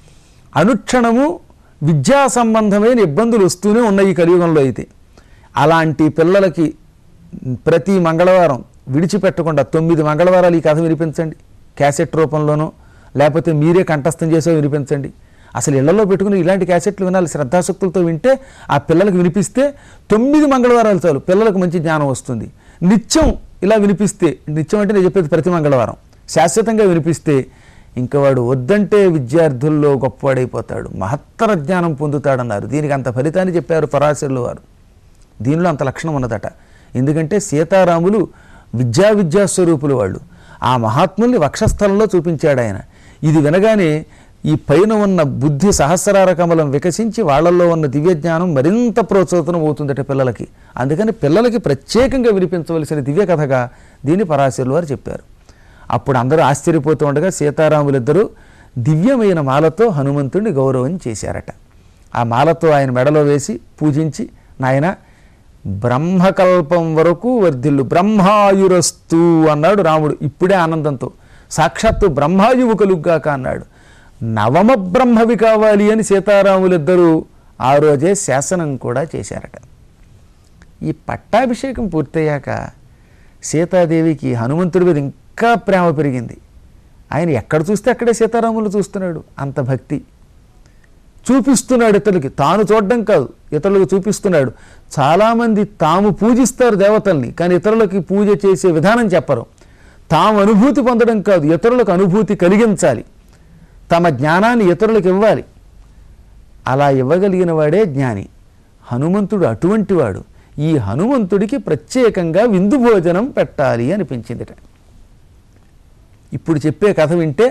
అనుక్షణము విద్యా సంబంధమైన ఇబ్బందులు వస్తూనే ఉన్నాయి ఈ కలియుగంలో అయితే అలాంటి పిల్లలకి ప్రతి మంగళవారం విడిచిపెట్టకుండా తొమ్మిది మంగళవారాలు ఈ కథ వినిపించండి క్యాసెట్ రూపంలోనో లేకపోతే మీరే కంఠస్థం చేసో వినిపించండి అసలు ఇళ్లలో పెట్టుకుని ఇలాంటి క్యాసెట్లు వినాలి శ్రద్ధాశక్తులతో వింటే ఆ పిల్లలకు వినిపిస్తే తొమ్మిది మంగళవారాలు చాలు పిల్లలకు మంచి జ్ఞానం వస్తుంది నిత్యం ఇలా వినిపిస్తే నిత్యం అంటే నేను చెప్పేది ప్రతి మంగళవారం శాశ్వతంగా వినిపిస్తే ఇంకా వాడు వద్దంటే విద్యార్థుల్లో గొప్పవాడైపోతాడు మహత్తర జ్ఞానం పొందుతాడన్నారు దీనికి అంత ఫలితాన్ని చెప్పారు పరాశరులు వారు దీనిలో అంత లక్షణం ఉన్నదట ఎందుకంటే సీతారాములు విద్యా విద్యా స్వరూపులు వాళ్ళు ఆ మహాత్ముల్ని వక్షస్థలంలో చూపించాడు ఆయన ఇది వినగానే ఈ పైన ఉన్న బుద్ధి సహస్రార కమలం వికసించి వాళ్ళల్లో ఉన్న దివ్య జ్ఞానం మరింత ప్రోత్సాహనం అవుతుందట పిల్లలకి అందుకని పిల్లలకి ప్రత్యేకంగా వినిపించవలసిన దివ్య కథగా దీన్ని పరాశరులు వారు చెప్పారు అప్పుడు అందరూ ఆశ్చర్యపోతూ ఉండగా సీతారాములిద్దరూ దివ్యమైన మాలతో హనుమంతుడిని గౌరవం చేశారట ఆ మాలతో ఆయన మెడలో వేసి పూజించి నాయన బ్రహ్మకల్పం వరకు వర్ధిల్లు బ్రహ్మాయురస్తు అన్నాడు రాముడు ఇప్పుడే ఆనందంతో సాక్షాత్తు బ్రహ్మాయువు కలుగ్గాక అన్నాడు నవమ బ్రహ్మవి కావాలి అని సీతారాములిద్దరూ ఆ రోజే శాసనం కూడా చేశారట ఈ పట్టాభిషేకం పూర్తయ్యాక సీతాదేవికి హనుమంతుడి మీద ఇంకా ప్రేమ పెరిగింది ఆయన ఎక్కడ చూస్తే అక్కడే సీతారాములు చూస్తున్నాడు అంత భక్తి చూపిస్తున్నాడు ఇతరులకి తాను చూడడం కాదు ఇతరులకు చూపిస్తున్నాడు చాలామంది తాము పూజిస్తారు దేవతల్ని కానీ ఇతరులకి పూజ చేసే విధానం చెప్పరు తాము అనుభూతి పొందడం కాదు ఇతరులకు అనుభూతి కలిగించాలి తమ జ్ఞానాన్ని ఇతరులకు ఇవ్వాలి అలా ఇవ్వగలిగిన వాడే జ్ఞాని హనుమంతుడు అటువంటి వాడు ఈ హనుమంతుడికి ప్రత్యేకంగా విందు భోజనం పెట్టాలి అనిపించిందిట ఇప్పుడు చెప్పే కథ వింటే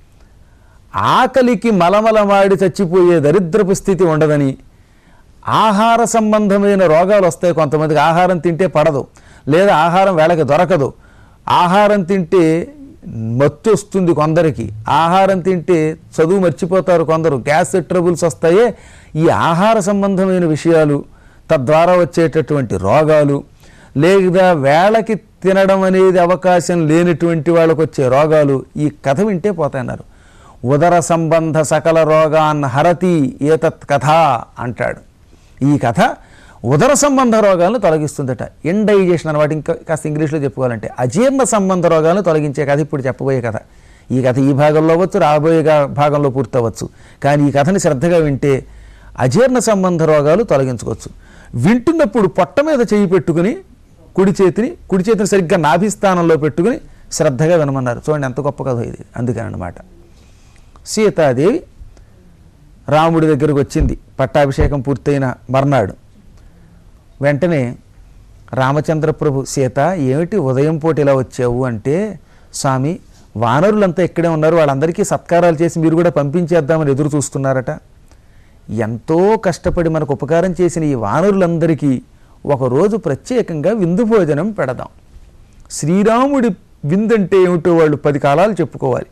ఆకలికి మలమలమాడి చచ్చిపోయే దరిద్రపు స్థితి ఉండదని ఆహార సంబంధమైన రోగాలు వస్తాయి కొంతమందికి ఆహారం తింటే పడదు లేదా ఆహారం వేళకి దొరకదు ఆహారం తింటే మత్తు వస్తుంది కొందరికి ఆహారం తింటే చదువు మర్చిపోతారు కొందరు గ్యాస్ ట్రబుల్స్ వస్తాయే ఈ ఆహార సంబంధమైన విషయాలు తద్వారా వచ్చేటటువంటి రోగాలు లేదా వేళకి తినడం అనేది అవకాశం లేనటువంటి వాళ్ళకు వచ్చే రోగాలు ఈ కథ వింటే పోతాయన్నారు ఉదర సంబంధ సకల రోగాన్ హరతి ఏతత్ కథ అంటాడు ఈ కథ ఉదర సంబంధ రోగాలను తొలగిస్తుందట ఇండైజేషన్ అనమాట ఇంకా కాస్త ఇంగ్లీష్లో చెప్పుకోవాలంటే అజీర్ణ సంబంధ రోగాలను తొలగించే కథ ఇప్పుడు చెప్పబోయే కథ ఈ కథ ఈ భాగంలో అవ్వచ్చు రాబోయే గా- భాగంలో పూర్తవచ్చు కానీ ఈ కథని శ్రద్ధగా వింటే అజీర్ణ సంబంధ రోగాలు తొలగించుకోవచ్చు వింటున్నప్పుడు పొట్ట మీద చేయి పెట్టుకుని కుడి చేతిని కుడి చేతిని సరిగ్గా నాభిస్థానంలో పెట్టుకుని శ్రద్ధగా వినమన్నారు చూడండి ఎంత గొప్ప కథ ఇది అందుకని అన్నమాట సీతాదేవి రాముడి దగ్గరకు వచ్చింది పట్టాభిషేకం పూర్తయిన మర్నాడు వెంటనే రామచంద్ర ప్రభు సీత ఏమిటి ఉదయం పూట ఇలా వచ్చావు అంటే స్వామి వానరులంతా ఇక్కడే ఉన్నారు వాళ్ళందరికీ సత్కారాలు చేసి మీరు కూడా పంపించేద్దామని ఎదురు చూస్తున్నారట ఎంతో కష్టపడి మనకు ఉపకారం చేసిన ఈ వానరులందరికీ ఒకరోజు ప్రత్యేకంగా విందు భోజనం పెడదాం శ్రీరాముడి విందంటే ఏమిటో వాళ్ళు పది కాలాలు చెప్పుకోవాలి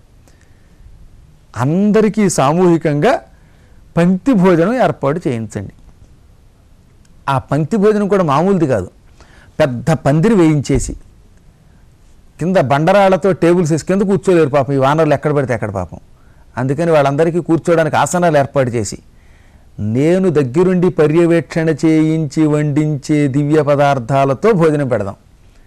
అందరికీ సామూహికంగా పంక్తి భోజనం ఏర్పాటు చేయించండి ఆ పంక్తి భోజనం కూడా మామూలుది కాదు పెద్ద పందిరి వేయించేసి కింద బండరాళ్లతో టేబుల్స్ వేసి కింద కూర్చోలేరు పాపం ఈ వానరులు ఎక్కడ పడితే ఎక్కడ పాపం అందుకని వాళ్ళందరికీ కూర్చోవడానికి ఆసనాలు ఏర్పాటు చేసి నేను దగ్గరుండి పర్యవేక్షణ చేయించి వండించే దివ్య పదార్థాలతో భోజనం పెడదాం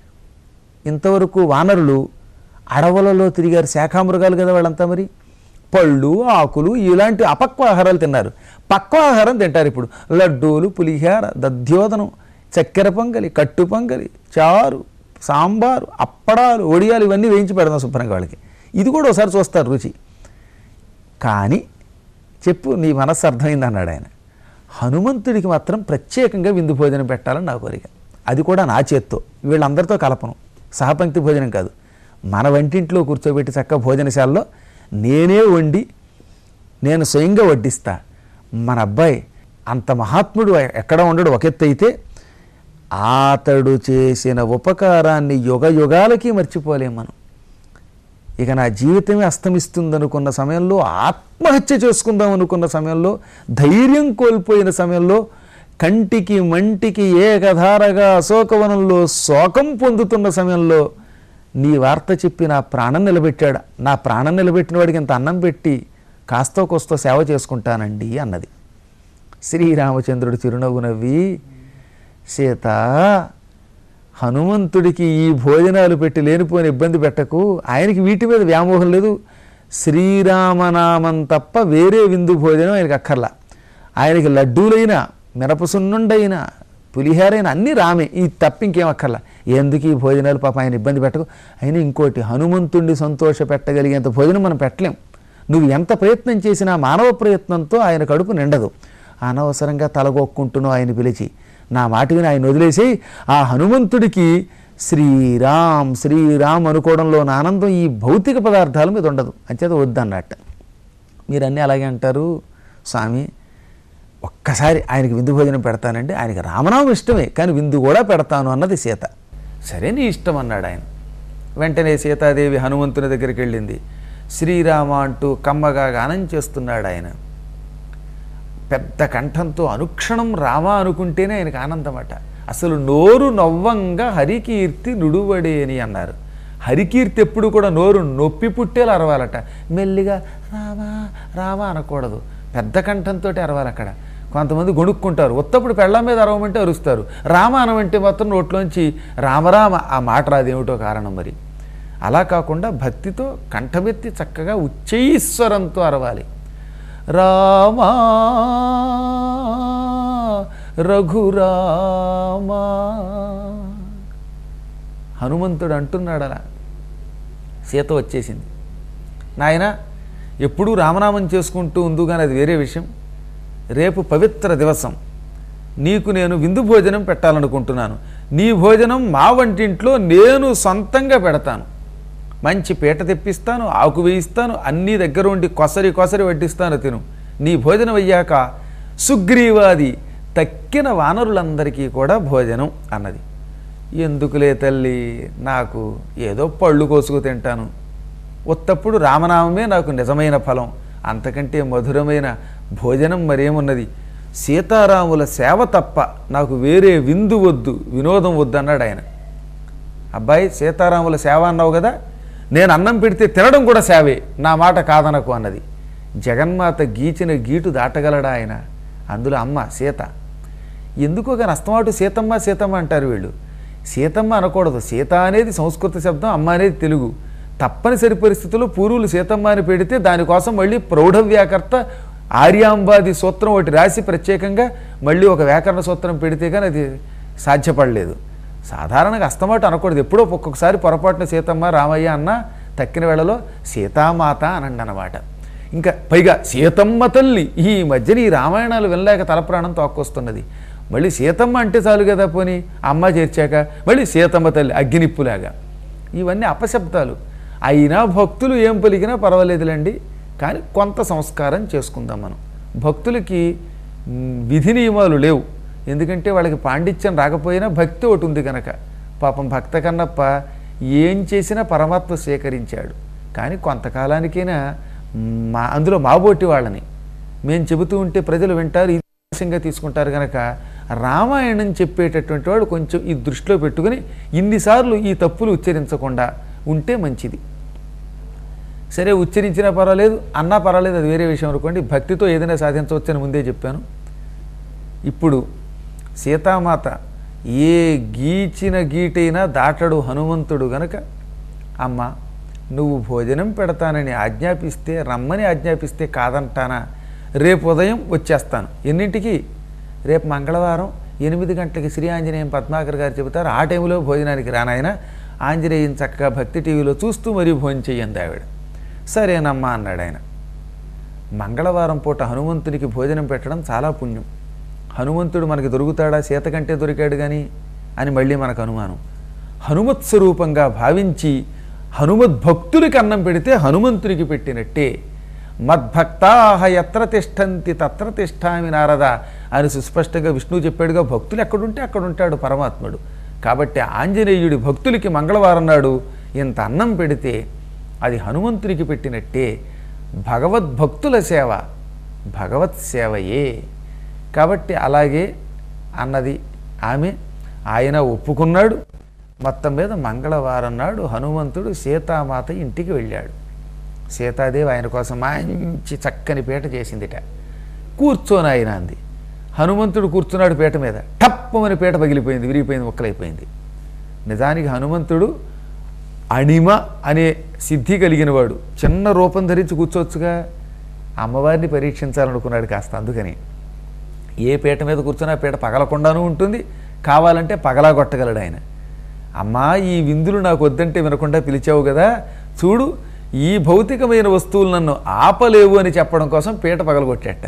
ఇంతవరకు వానరులు అడవులలో తిరిగారు శాఖామృగాలు కదా వాళ్ళంతా మరి పళ్ళు ఆకులు ఇలాంటి అపక్వ ఆహారాలు తిన్నారు పక్వ ఆహారం తింటారు ఇప్పుడు లడ్డూలు పులిహార దధ్యోదనం చక్కెర పొంగలి కట్టు పొంగలి చారు సాంబారు అప్పడాలు ఒడియాలు ఇవన్నీ వేయించి పెడదాం శుభ్రంగా వాళ్ళకి ఇది కూడా ఒకసారి చూస్తారు రుచి కానీ చెప్పు నీ మనస్సు అర్థమైంది అన్నాడు ఆయన హనుమంతుడికి మాత్రం ప్రత్యేకంగా విందు భోజనం పెట్టాలని నా కోరిక అది కూడా నా చేత్తో వీళ్ళందరితో కలపను సహపంక్తి భోజనం కాదు మన వంటింట్లో కూర్చోబెట్టి చక్క భోజనశాలలో నేనే వండి నేను స్వయంగా వడ్డిస్తా మన అబ్బాయి అంత మహాత్ముడు ఎక్కడ ఉండడు ఒక ఎత్తు అయితే అతడు చేసిన ఉపకారాన్ని యుగ యుగాలకి మర్చిపోలేం మనం ఇక నా జీవితమే అస్తమిస్తుందనుకున్న సమయంలో ఆత్మహత్య చేసుకుందాం అనుకున్న సమయంలో ధైర్యం కోల్పోయిన సమయంలో కంటికి మంటికి ఏకధారగా అశోకవనంలో శోకం పొందుతున్న సమయంలో నీ వార్త చెప్పి నా ప్రాణం నిలబెట్టాడు నా ప్రాణం నిలబెట్టిన వాడికి ఇంత అన్నం పెట్టి కాస్తో కోస్తో సేవ చేసుకుంటానండి అన్నది శ్రీరామచంద్రుడు చిరునవ్వు నవ్వి సీత హనుమంతుడికి ఈ భోజనాలు పెట్టి లేనిపోని ఇబ్బంది పెట్టకు ఆయనకి వీటి మీద వ్యామోహం లేదు శ్రీరామనామం తప్ప వేరే విందు భోజనం ఆయనకి అక్కర్లా ఆయనకి లడ్డూలైనా మినపసున్నుండైనా పులిహారైనా అన్నీ రామే ఈ తప్ప ఇంకేం అక్కర్లా ఎందుకు ఈ భోజనాలు పాప ఆయన ఇబ్బంది పెట్టకు అయినా ఇంకోటి హనుమంతుడిని సంతోష పెట్టగలిగేంత భోజనం మనం పెట్టలేం నువ్వు ఎంత ప్రయత్నం చేసినా మానవ ప్రయత్నంతో ఆయన కడుపు నిండదు అనవసరంగా తలగొక్కుంటున్నావు ఆయన పిలిచి నా మాట విని ఆయన వదిలేసి ఆ హనుమంతుడికి శ్రీరామ్ శ్రీరామ్ అనుకోవడంలో నా ఆనందం ఈ భౌతిక పదార్థాల మీద ఉండదు అంచేత వద్దన్నట్ట మీరు అన్నీ అలాగే అంటారు స్వామి ఒక్కసారి ఆయనకి విందు భోజనం పెడతానండి ఆయనకి రామనామం ఇష్టమే కానీ విందు కూడా పెడతాను అన్నది సీత సరే నీ ఇష్టం అన్నాడు ఆయన వెంటనే సీతాదేవి హనుమంతుని దగ్గరికి వెళ్ళింది శ్రీరామ అంటూ కమ్మగా గానం చేస్తున్నాడు ఆయన పెద్ద కంఠంతో అనుక్షణం రామా అనుకుంటేనే ఆయనకు ఆనందమట అసలు నోరు నవ్వంగా హరికీర్తి నుడువడేని అన్నారు హరికీర్తి ఎప్పుడు కూడా నోరు నొప్పి పుట్టేలా అరవాలట మెల్లిగా రామా రామా అనకూడదు పెద్ద కంఠంతో అరవాలి అక్కడ కొంతమంది గొణుక్కుంటారు ఉత్తప్పుడు పెళ్ళం మీద అరవమంటే అరుస్తారు రామ అనమంటే మాత్రం నోట్లోంచి రామరామ ఆ మాట రాదేమిటో కారణం మరి అలా కాకుండా భక్తితో కంఠమెత్తి చక్కగా ఉచ్చైశ్వరంతో అరవాలి రామా రఘురామా హనుమంతుడు అంటున్నాడు అలా సీత వచ్చేసింది నాయన ఎప్పుడూ రామనామం చేసుకుంటూ ఉందు కానీ అది వేరే విషయం రేపు పవిత్ర దివసం నీకు నేను విందు భోజనం పెట్టాలనుకుంటున్నాను నీ భోజనం మా వంటింట్లో నేను సొంతంగా పెడతాను మంచి పీట తెప్పిస్తాను ఆకు వేయిస్తాను అన్నీ దగ్గర ఉండి కొసరి కొసరి వడ్డిస్తాను తిను నీ భోజనం అయ్యాక సుగ్రీవాది తక్కిన వానరులందరికీ కూడా భోజనం అన్నది ఎందుకులే తల్లి నాకు ఏదో పళ్ళు కోసుకు తింటాను ఉత్తప్పుడు రామనామమే నాకు నిజమైన ఫలం అంతకంటే మధురమైన భోజనం మరేమున్నది సీతారాముల సేవ తప్ప నాకు వేరే విందు వద్దు వినోదం వద్దు అన్నాడు ఆయన అబ్బాయి సీతారాముల సేవ అన్నావు కదా నేను అన్నం పెడితే తినడం కూడా సేవే నా మాట కాదనకు అన్నది జగన్మాత గీచిన గీటు దాటగలడా ఆయన అందులో అమ్మ సీత ఎందుకో కానీ అస్తమాటు సీతమ్మ సీతమ్మ అంటారు వీళ్ళు సీతమ్మ అనకూడదు సీత అనేది సంస్కృత శబ్దం అమ్మ అనేది తెలుగు తప్పనిసరి పరిస్థితుల్లో పూర్వులు సీతమ్మ అని పెడితే దానికోసం మళ్ళీ ప్రౌఢ వ్యాకర్త ఆర్యాంబాది సూత్రం ఒకటి రాసి ప్రత్యేకంగా మళ్ళీ ఒక వ్యాకరణ సూత్రం పెడితే కానీ అది సాధ్యపడలేదు సాధారణంగా అస్తమాట అనకూడదు ఎప్పుడో ఒక్కొక్కసారి పొరపాటున సీతమ్మ రామయ్య అన్న తక్కిన వేళలో సీతామాత అనండి అన్నమాట ఇంకా పైగా సీతమ్మ తల్లి ఈ మధ్యన ఈ రామాయణాలు వినలేక తలప్రాణం తోక్కొస్తున్నది మళ్ళీ సీతమ్మ అంటే చాలు కదా పోని అమ్మ చేర్చాక మళ్ళీ సీతమ్మ తల్లి అగ్గినిప్పులాగా ఇవన్నీ అపశబ్దాలు అయినా భక్తులు ఏం పలికినా పర్వాలేదులేండి కానీ కొంత సంస్కారం చేసుకుందాం మనం భక్తులకి మ్, విధి నియమాలు లేవు ఎందుకంటే వాళ్ళకి పాండిత్యం రాకపోయినా భక్తి ఒకటి ఉంది కనుక పాపం భక్త కన్నప్ప ఏం చేసినా పరమాత్మ స్వీకరించాడు కానీ కొంతకాలానికైనా మా అందులో మాబోటి వాళ్ళని మేము చెబుతూ ఉంటే ప్రజలు వింటారు ఇది ఆదర్శంగా తీసుకుంటారు కనుక రామాయణం చెప్పేటటువంటి వాడు కొంచెం ఈ దృష్టిలో పెట్టుకుని ఇన్నిసార్లు ఈ తప్పులు ఉచ్చరించకుండా ఉంటే మంచిది సరే ఉచ్చరించినా పర్వాలేదు అన్నా పర్వాలేదు అది వేరే విషయం అనుకోండి భక్తితో ఏదైనా సాధించవచ్చని ముందే చెప్పాను ఇప్పుడు సీతామాత ఏ గీచిన గీటైనా దాటడు హనుమంతుడు గనక అమ్మ నువ్వు భోజనం పెడతానని ఆజ్ఞాపిస్తే రమ్మని ఆజ్ఞాపిస్తే కాదంటానా రేపు ఉదయం వచ్చేస్తాను ఎన్నింటికి రేపు మంగళవారం ఎనిమిది గంటలకి శ్రీ ఆంజనేయం పద్మాకర్ గారు చెబుతారు ఆ టైంలో భోజనానికి రానాయన ఆంజనేయం చక్కగా భక్తి టీవీలో చూస్తూ మరీ భోజనం చెయ్యండి ఆవిడ సరేనమ్మా అన్నాడు ఆయన మంగళవారం పూట హనుమంతునికి భోజనం పెట్టడం చాలా పుణ్యం హనుమంతుడు మనకి దొరుకుతాడా సీత కంటే దొరికాడు కానీ అని మళ్ళీ మనకు అనుమానం హనుమత్ స్వరూపంగా భావించి హనుమద్భక్తులకి అన్నం పెడితే హనుమంతునికి పెట్టినట్టే మద్భక్తాహ ఎత్ర తిష్టంతి తత్ర తిష్టామి నారద అని సుస్పష్టంగా విష్ణువు చెప్పాడుగా భక్తులు ఎక్కడుంటే అక్కడ ఉంటాడు పరమాత్ముడు కాబట్టి ఆంజనేయుడి భక్తులకి మంగళవారం నాడు ఇంత అన్నం పెడితే అది హనుమంతునికి పెట్టినట్టే భగవద్భక్తుల సేవ భగవత్ సేవయే కాబట్టి అలాగే అన్నది ఆమె ఆయన ఒప్పుకున్నాడు మొత్తం మీద మంగళవారం నాడు హనుమంతుడు సీతామాత ఇంటికి వెళ్ళాడు సీతాదేవి ఆయన కోసం మంచి చక్కని పీట చేసిందిట కూర్చోని ఆయన అంది హనుమంతుడు కూర్చున్నాడు పీట మీద టప్పమని పీట పగిలిపోయింది విరిగిపోయింది ముక్కలైపోయింది నిజానికి హనుమంతుడు అణిమ అనే సిద్ధి కలిగిన వాడు చిన్న రూపం ధరించి కూర్చోవచ్చుగా అమ్మవారిని పరీక్షించాలనుకున్నాడు కాస్త అందుకని ఏ పీట మీద కూర్చున్నా పీట పగలకుండానూ ఉంటుంది కావాలంటే పగలా కొట్టగలడు ఆయన అమ్మా ఈ విందులు నాకు వద్దంటే వినకుండా పిలిచావు కదా చూడు ఈ భౌతికమైన వస్తువులు నన్ను ఆపలేవు అని చెప్పడం కోసం పీట పగలగొట్టేట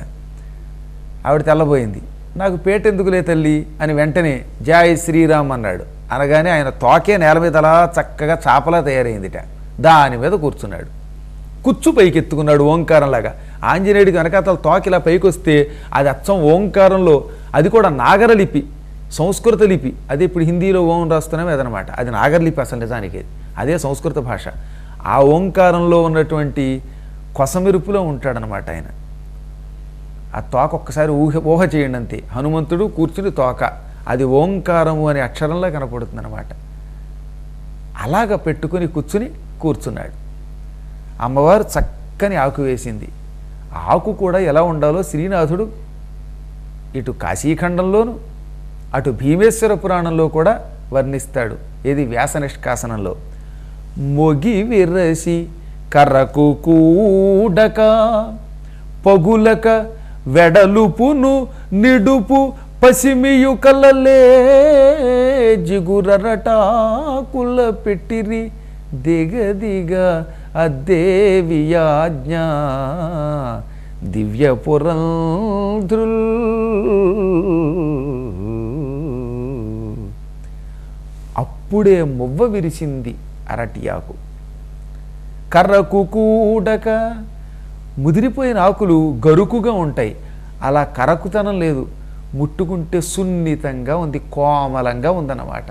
ఆవిడ తెల్లబోయింది నాకు పీట ఎందుకులే తల్లి అని వెంటనే జాయ్ శ్రీరామ్ అన్నాడు అనగానే ఆయన తోకే నేల మీద అలా చక్కగా చాపలా తయారైందిట దాని మీద కూర్చున్నాడు కుచ్చు పైకి ఎత్తుకున్నాడు ఓంకారంలాగా ఆంజనేయుడికి వెనకాతల తోక ఇలా పైకి వస్తే అది అచ్చం ఓంకారంలో అది కూడా నాగరలిపి సంస్కృత లిపి అదే ఇప్పుడు హిందీలో ఓం రాస్తున్నాం అదనమాట అది నాగరలిపి అసలు నిజానికి అదే సంస్కృత భాష ఆ ఓంకారంలో ఉన్నటువంటి కొసమెరుపులో ఉంటాడనమాట ఆయన ఆ తోక ఒక్కసారి ఊహ ఊహ చేయండి అంతే హనుమంతుడు కూర్చుని తోక అది ఓంకారము అనే అక్షరంలో కనపడుతుంది అనమాట అలాగ పెట్టుకుని కూర్చుని కూర్చున్నాడు అమ్మవారు చక్కని ఆకు వేసింది ఆకు కూడా ఎలా ఉండాలో శ్రీనాథుడు ఇటు కాశీఖండంలోను అటు భీమేశ్వర పురాణంలో కూడా వర్ణిస్తాడు ఏది వ్యాస నిష్కాసనంలో మొగి విరసి కర్రకు కూడక పగులక వెడలుపును నిడుపు పసిమియు కలలే జిగురరటాకుల పెట్టిరి దిగదిగ అద్దేవియాజ్ఞ దివ్యపురంధ్రుల్ అప్పుడే మువ్వ విరిసింది అరటి ఆకు కర్రకు కూడక ముదిరిపోయిన ఆకులు గరుకుగా ఉంటాయి అలా కరకుతనం లేదు ముట్టుకుంటే సున్నితంగా ఉంది కోమలంగా ఉందన్నమాట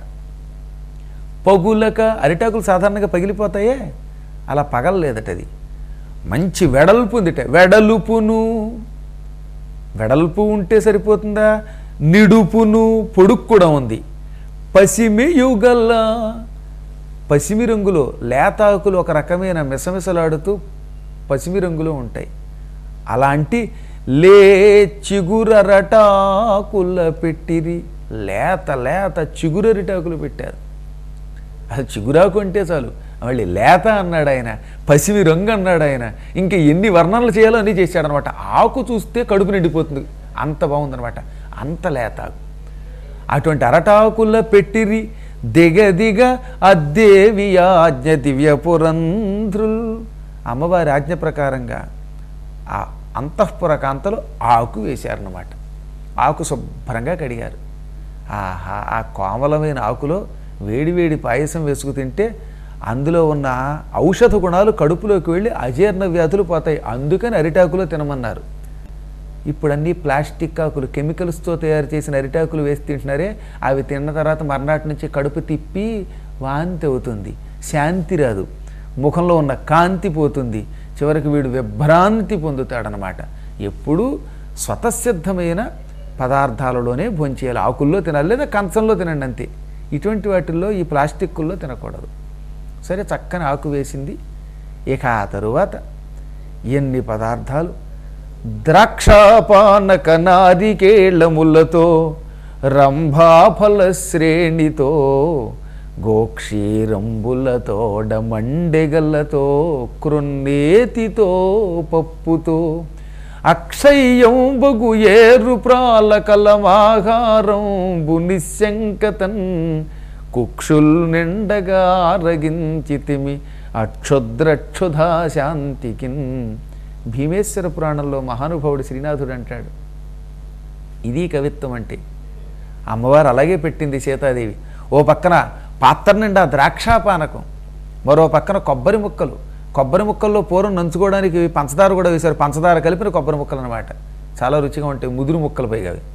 పగులక అరిటాకులు సాధారణంగా పగిలిపోతాయే అలా పగలలేదట అది మంచి వెడల్పు ఉందిట వెడలుపును వెడల్పు ఉంటే సరిపోతుందా నిడుపును పొడుగు కూడా ఉంది పసిమి యుగల్ల పసిమి రంగులో లేతాకులు ఒక రకమైన మిసమిసలాడుతూ పసిమి రంగులో ఉంటాయి అలాంటి లే చిగురరటాకుల పెట్టిరి లేత లేత చిగురరిటాకులు పెట్టారు అది చిగురాకు అంటే చాలు మళ్ళీ లేత అన్నాడు ఆయన పసిమి రంగు అన్నాడు ఆయన ఇంకా ఎన్ని వర్ణనలు చేయాలో అన్నీ చేశాడనమాట ఆకు చూస్తే కడుపు నిండిపోతుంది అంత బాగుందనమాట అంత లేత ఆకు అటువంటి అరటాకుల పెట్టిరి దిగ దిగ అద్దేవి ఆజ్ఞ దివ్య పురంధ్రుల్ అమ్మవారి ఆజ్ఞ ప్రకారంగా ఆ అంతఃపుర కాంతలో ఆకు వేశారన్నమాట ఆకు శుభ్రంగా కడిగారు ఆహా ఆ కోమలమైన ఆకులో వేడివేడి పాయసం వేసుకు తింటే అందులో ఉన్న ఔషధ గుణాలు కడుపులోకి వెళ్ళి అజీర్ణ వ్యాధులు పోతాయి అందుకని అరిటాకులో తినమన్నారు ఇప్పుడు అన్ని ప్లాస్టిక్ ఆకులు కెమికల్స్తో తయారు చేసిన అరిటాకులు వేసి తింటున్నారే అవి తిన్న తర్వాత మర్నాటి నుంచి కడుపు తిప్పి వాంతి అవుతుంది శాంతి రాదు ముఖంలో ఉన్న కాంతి పోతుంది చివరికి వీడు విభ్రాంతి పొందుతాడనమాట ఎప్పుడూ స్వతసిద్ధమైన పదార్థాలలోనే భోంచేయాలి ఆకుల్లో తినాలి లేదా కంచంలో తినండి అంతే ఇటువంటి వాటిల్లో ఈ ప్లాస్టిక్కుల్లో తినకూడదు సరే చక్కని ఆకు వేసింది ఇక ఆ తరువాత ఎన్ని పదార్థాలు ద్రాక్షాపానక నారికేళములతో రంభాఫల శ్రేణితో గోక్షీరంబులతోడ మండెగల్లతో కృన్నేతితో పప్పుతో అక్షయ్యం బగు ఏరు ప్రాల కలమాహారం నిశంకతన్ కుక్షుల్ నిండగా ఆరగించితిమి అక్షుద్రక్షుధా శాంతికిన్ భీమేశ్వర పురాణంలో మహానుభావుడు శ్రీనాథుడు అంటాడు ఇది కవిత్వం అంటే అమ్మవారు అలాగే పెట్టింది సీతాదేవి ఓ పక్కన పాత్ర నిండా ద్రాక్షాపానకం మరో పక్కన కొబ్బరి ముక్కలు కొబ్బరి ముక్కల్లో పూర్వం నంచుకోవడానికి పంచదార కూడా వేశారు పంచదార కలిపిన కొబ్బరి ముక్కలు అనమాట చాలా రుచిగా ఉంటాయి ముదురు ముక్కలు పైగా అవి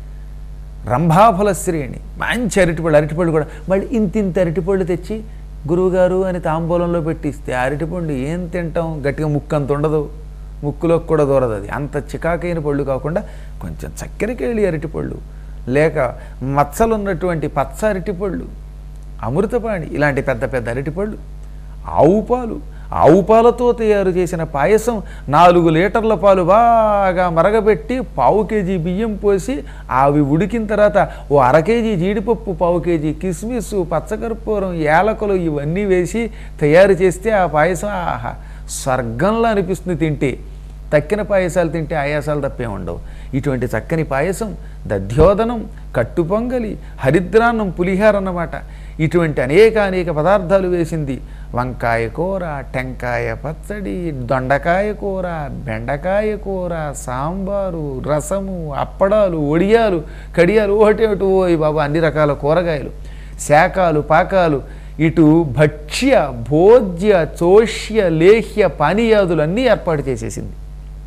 రంభాఫల శ్రేణి మంచి అరటిపళ్ళు అరటిపళ్ళు కూడా మళ్ళీ ఇంత ఇంత అరటిపళ్ళు తెచ్చి గురువుగారు అని తాంబూలంలో పెట్టిస్తే ఆ అరటిపండు ఏం తింటాం గట్టిగా ముక్కు అంత ఉండదు ముక్కులోకి కూడా దూరదు అది అంత చికాకైన పళ్ళు కాకుండా కొంచెం చక్కెరకేళి అరటిపళ్ళు లేక మచ్చలున్నటువంటి పచ్చ అరటిపళ్ళు అమృతపాణి ఇలాంటి పెద్ద పెద్ద అరటిపళ్ళు ఆవు పాలు ఆవు పాలతో తయారు చేసిన పాయసం నాలుగు లీటర్ల పాలు బాగా మరగబెట్టి పావు కేజీ బియ్యం పోసి అవి ఉడికిన తర్వాత ఓ అర కేజీ జీడిపప్పు పావు కేజీ కిస్మిస్ పచ్చకర్పూరం యాలకులు ఇవన్నీ వేసి తయారు చేస్తే ఆ పాయసం ఆహా స్వర్గంలో అనిపిస్తుంది తింటే తక్కిన పాయసాలు తింటే ఆయాసాలు తప్పే ఉండవు ఇటువంటి చక్కని పాయసం దధ్యోదనం కట్టుపొంగలి హరిద్రాన్నం పులిహార అన్నమాట ఇటువంటి అనేక అనేక పదార్థాలు వేసింది వంకాయ కూర టెంకాయ పచ్చడి దొండకాయ కూర బెండకాయ కూర సాంబారు రసము అప్పడాలు ఒడియాలు కడియాలు ఒకటి ఒకటి ఓయ్ బాబా అన్ని రకాల కూరగాయలు శాకాలు పాకాలు ఇటు భక్ష్య భోజ్య చోష్య లేహ్య పానీయాదులు అన్నీ ఏర్పాటు చేసేసింది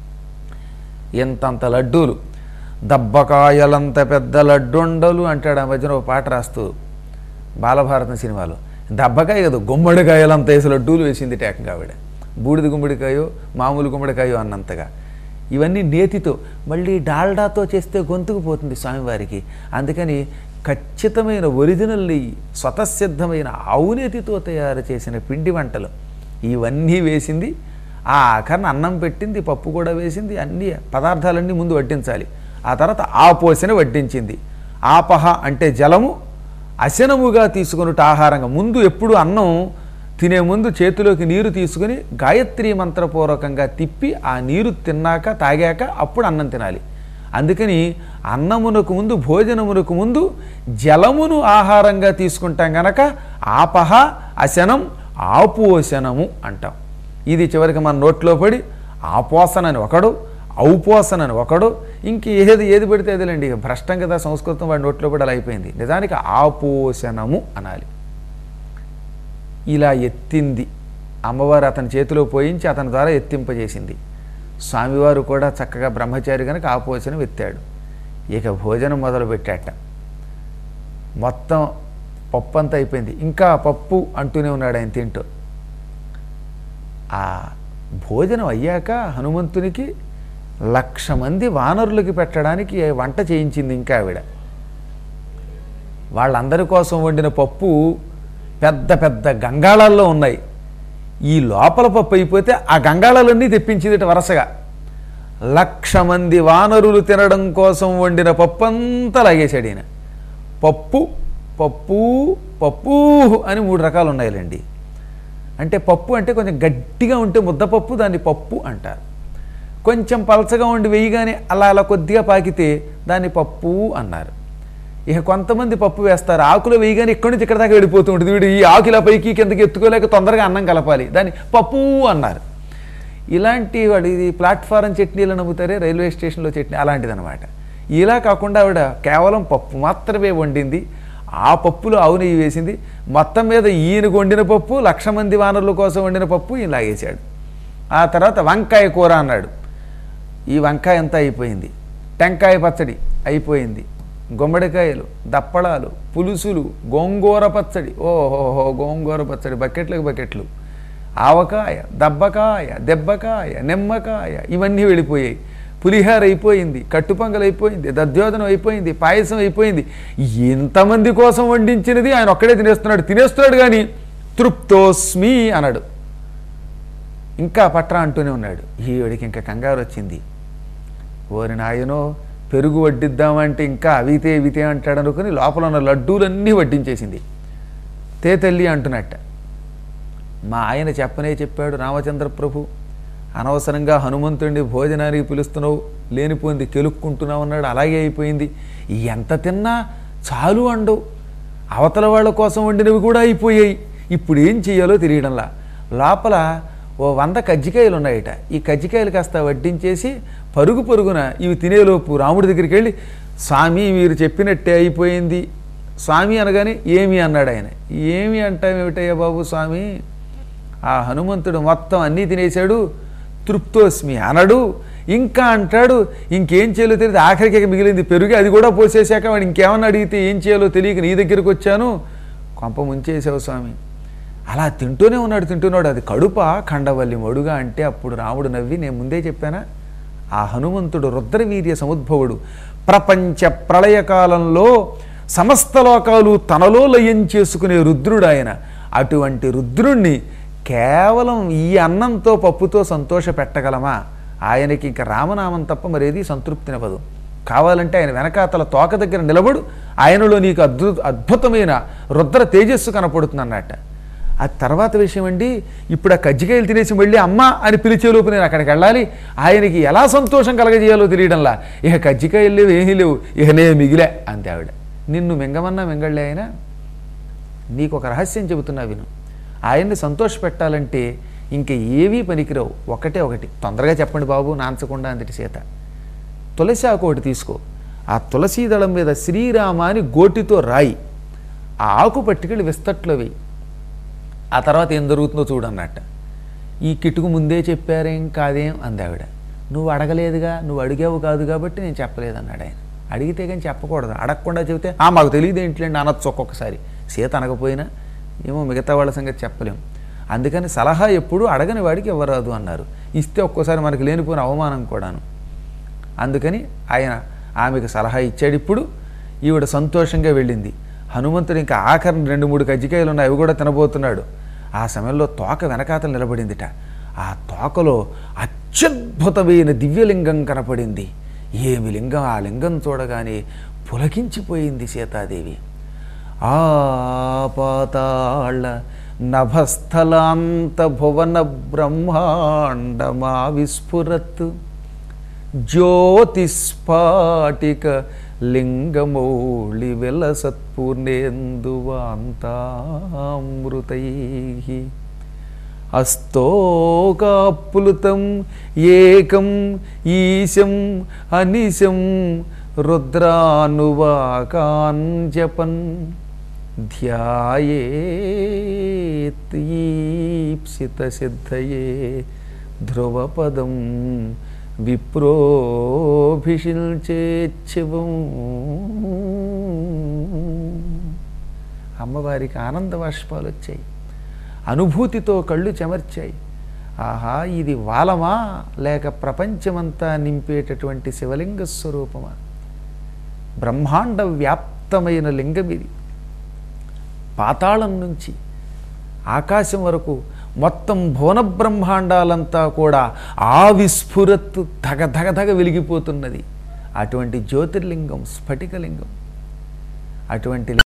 ఎంతంత లడ్డూలు దబ్బకాయలంత పెద్ద లడ్డుండలు అంటాడు ఆ మధ్యన ఒక పాట రాస్తూ బాలభారతం సినిమాలో దబ్బకాయ కదా గుమ్మడికాయలంత వేసి లడ్డూలు వేసింది టేకంగా ఆవిడ బూడిద గుమ్మడికాయో మామూలు గుమ్మడికాయో అన్నంతగా ఇవన్నీ నేతితో మళ్ళీ డాల్డాతో చేస్తే గొంతుకు పోతుంది స్వామివారికి అందుకని ఖచ్చితమైన ఒరిజినల్ నెయ్యి స్వతసిద్ధమైన ఆవునేతితో తయారు చేసిన పిండి వంటలు ఇవన్నీ వేసింది ఆ ఆఖరణ అన్నం పెట్టింది పప్పు కూడా వేసింది అన్ని పదార్థాలన్నీ ముందు వడ్డించాలి ఆ తర్వాత ఆపోసిన వడ్డించింది ఆపహ అంటే జలము అశనముగా తీసుకొనుట ఆహారంగా ముందు ఎప్పుడు అన్నం తినే ముందు చేతిలోకి నీరు తీసుకుని గాయత్రి మంత్రపూర్వకంగా తిప్పి ఆ నీరు తిన్నాక తాగాక అప్పుడు అన్నం తినాలి అందుకని అన్నమునకు ముందు భోజనమునకు ముందు జలమును ఆహారంగా తీసుకుంటాం గనక ఆపహ అశనం ఆపోషణము అంటాం ఇది చివరికి మన నోట్లో పడి ఆపోసనని ఒకడు ఔపోసనని ఒకడు ఇంక ఏది ఏది పెడితే అదేలేండి ఇక భ్రష్టం కదా సంస్కృతం వాడి నోట్లో పడి అలా అయిపోయింది నిజానికి ఆపోషణము అనాలి ఇలా ఎత్తింది అమ్మవారు అతని చేతిలో పోయించి అతని ద్వారా ఎత్తింపజేసింది స్వామివారు కూడా చక్కగా బ్రహ్మచారి కనుక ఆపోచనం ఎత్తాడు ఇక భోజనం మొదలు పెట్టాట మొత్తం పప్పు అంతా అయిపోయింది ఇంకా పప్పు అంటూనే ఉన్నాడు ఆయన తింటూ ఆ భోజనం అయ్యాక హనుమంతునికి లక్ష మంది వానరులకి పెట్టడానికి వంట చేయించింది ఇంకా ఆవిడ వాళ్ళందరి కోసం వండిన పప్పు పెద్ద పెద్ద గంగాళాల్లో ఉన్నాయి ఈ లోపల పప్పు అయిపోతే ఆ గంగాళాలన్నీ తెప్పించింది వరుసగా లక్ష మంది వానరులు తినడం కోసం వండిన పప్పు అంతా లాగేశాడు ఈయన పప్పు పప్పు పప్పు అని మూడు రకాలు ఉన్నాయిలేండి అంటే పప్పు అంటే కొంచెం గట్టిగా ఉంటే ముద్దపప్పు దాన్ని పప్పు అంటారు కొంచెం పలచగా ఉండి వేయగానే అలా అలా కొద్దిగా పాకితే దాన్ని పప్పు అన్నారు ఇక కొంతమంది పప్పు వేస్తారు ఆకులు వేయగానే ఇక్కడి నుంచి ఇక్కడ దాకా వెళ్ళిపోతూ ఉంటుంది వీడు ఈ ఆకుల పైకి కిందకి ఎత్తుకోలేక తొందరగా అన్నం కలపాలి దాన్ని పప్పు అన్నారు ఇలాంటి వాడు ఇది ప్లాట్ఫారం చట్నీలు నమ్ముతారే రైల్వే స్టేషన్లో చట్నీ అలాంటిదన్నమాట ఇలా కాకుండా ఆవిడ కేవలం పప్పు మాత్రమే వండింది ఆ పప్పులో ఆవు నెయ్యి వేసింది మొత్తం మీద ఈయనకు వండిన పప్పు లక్ష మంది వానరుల కోసం వండిన పప్పు ఈయన లాగేశాడు ఆ తర్వాత వంకాయ కూర అన్నాడు ఈ వంకాయ అంతా అయిపోయింది టెంకాయ పచ్చడి అయిపోయింది గుమ్మడికాయలు దప్పడాలు పులుసులు గోంగూర పచ్చడి ఓహోహో గోంగూర పచ్చడి బకెట్లకు బకెట్లు ఆవకాయ దబ్బకాయ దెబ్బకాయ నిమ్మకాయ ఇవన్నీ వెళ్ళిపోయాయి పులిహార అయిపోయింది కట్టుపొంగల్ అయిపోయింది దద్యోధనం అయిపోయింది పాయసం అయిపోయింది ఎంతమంది కోసం వండించినది ఆయన ఒక్కడే తినేస్తున్నాడు తినేస్తున్నాడు కానీ తృప్తోస్మి అన్నాడు ఇంకా పట్రా అంటూనే ఉన్నాడు ఈవిడికి ఇంకా కంగారు వచ్చింది ఓరి నాయనో పెరుగు వడ్డిద్దామంటే ఇంకా అవితే ఇవితే అంటాడు అనుకుని లోపల ఉన్న లడ్డూలన్నీ వడ్డించేసింది తే తల్లి అంటున్నట్ట మా ఆయన చెప్పనే చెప్పాడు రామచంద్ర ప్రభు అనవసరంగా హనుమంతుడిని భోజనానికి పిలుస్తున్నావు లేనిపోయింది కెలుక్కుంటున్నావు అన్నాడు అలాగే అయిపోయింది ఎంత తిన్నా చాలు అండవు అవతల వాళ్ళ కోసం వండినవి కూడా అయిపోయాయి ఇప్పుడు ఏం చేయాలో తెలియడంలా లోపల ఓ వంద కజ్జికాయలు ఉన్నాయట ఈ కజ్జికాయలు కాస్త వడ్డించేసి పరుగు పరుగున ఇవి తినేలోపు రాముడి దగ్గరికి వెళ్ళి స్వామి మీరు చెప్పినట్టే అయిపోయింది స్వామి అనగానే ఏమి అన్నాడు ఆయన ఏమి అంటావేమిటయ్యా బాబు స్వామి ఆ హనుమంతుడు మొత్తం అన్నీ తినేశాడు తృప్తోస్మి అనడు ఇంకా అంటాడు ఇంకేం చేయాలో తెలియదు ఆఖరికి ఇక మిగిలింది పెరుగు అది కూడా పోసేశాక వాడు ఇంకేమన్నా అడిగితే ఏం చేయాలో తెలియక నీ దగ్గరికి వచ్చాను కొంప ముంచేసావు స్వామి అలా తింటూనే ఉన్నాడు తింటున్నాడు అది కడుప ఖండవల్లి మడుగా అంటే అప్పుడు రాముడు నవ్వి నేను ముందే చెప్పానా ఆ హనుమంతుడు రుద్రవీర్య సముద్భవుడు ప్రపంచ ప్రళయకాలంలో సమస్త లోకాలు తనలో లయం చేసుకునే రుద్రుడు ఆయన అటువంటి రుద్రుణ్ణి కేవలం ఈ అన్నంతో పప్పుతో సంతోష పెట్టగలమా ఆయనకి ఇంక రామనామం తప్ప మరేది సంతృప్తినివ్వదు కావాలంటే ఆయన వెనకాతల తోక దగ్గర నిలబడు ఆయనలో నీకు అద్భుత అద్భుతమైన రుద్ర తేజస్సు కనపడుతుంది అన్నట్ట ఆ తర్వాత విషయం అండి ఇప్పుడు ఆ కజ్జికాయలు తినేసి మళ్ళీ అమ్మ అని పిలిచేలోపు నేను అక్కడికి వెళ్ళాలి ఆయనకి ఎలా సంతోషం కలగజేయాలో తెలియడంలా ఇక కజ్జికాయలు లేవు ఏమీ లేవు ఇక నే మిగిలే అంతే ఆవిడ నిన్ను మింగమన్నా మింగళ్ళే ఆయన నీకు ఒక రహస్యం చెబుతున్నా విను ఆయన్ని సంతోష పెట్టాలంటే ఇంక ఏవీ పనికిరావు ఒకటే ఒకటి తొందరగా చెప్పండి బాబు నాంచకుండా అంతటి సీత తులసి ఆకు ఒకటి తీసుకో ఆ తులసీ దళం మీద శ్రీరామ అని గోటితో రాయి ఆ ఆకు పట్టుకెళ్ళి విస్తట్లో వేయి ఆ తర్వాత ఏం జరుగుతుందో చూడన్నట్ట ఈ కిటుకు ముందే చెప్పారేం కాదేం అంది ఆవిడ నువ్వు అడగలేదుగా నువ్వు అడిగావు కాదు కాబట్టి నేను చెప్పలేదన్నాడు ఆయన అడిగితే కానీ చెప్పకూడదు అడగకుండా చెబితే ఆ మాకు తెలియదు ఏంటిలేండి అనొచ్చు ఒక్కొక్కసారి సీత అనకపోయినా ఏమో మిగతా వాళ్ళ సంగతి చెప్పలేం అందుకని సలహా ఎప్పుడు అడగని వాడికి ఇవ్వరాదు అన్నారు ఇస్తే ఒక్కోసారి మనకి లేనిపోయిన అవమానం కూడాను అందుకని ఆయన ఆమెకు సలహా ఇచ్చాడు ఇప్పుడు ఈవిడ సంతోషంగా వెళ్ళింది హనుమంతుడు ఇంకా ఆఖరిని రెండు మూడు కజ్జికాయలు ఉన్నాయి అవి కూడా తినబోతున్నాడు ఆ సమయంలో తోక వెనకాతలు నిలబడిందిట ఆ తోకలో అత్యద్భుతమైన దివ్యలింగం కనపడింది ఏమి లింగం ఆ లింగం చూడగానే పులకించిపోయింది సీతాదేవి ఆ పాతాళ నభస్థలాంత భువన బ్రహ్మాండమా విస్ఫురత్ జ్యోతిస్ఫాటిక లింగమౌళి వెలసత్పూర్ణేందువాంతామృతై అస్తోకాప్లుతం ఏకం ఈశం అనిశం రుద్రానువాకాన్ జపన్ ధ్యాయేత్ ఈప్సిత సిద్ధయే ధ్రువపదం విప్రోభిషిల్చేచ్చివం అమ్మవారికి ఆనంద బాష్పాలు వచ్చాయి అనుభూతితో కళ్ళు చెమర్చాయి ఆహా ఇది వాలమా లేక ప్రపంచమంతా నింపేటటువంటి శివలింగ స్వరూపమా బ్రహ్మాండ వ్యాప్తమైన లింగం ఇది పాతాళం నుంచి ఆకాశం వరకు మొత్తం భువన బ్రహ్మాండాలంతా కూడా ఆ విస్ఫురత్తు ధగ ధగ ధగ వెలిగిపోతున్నది అటువంటి జ్యోతిర్లింగం స్ఫటికలింగం అటువంటి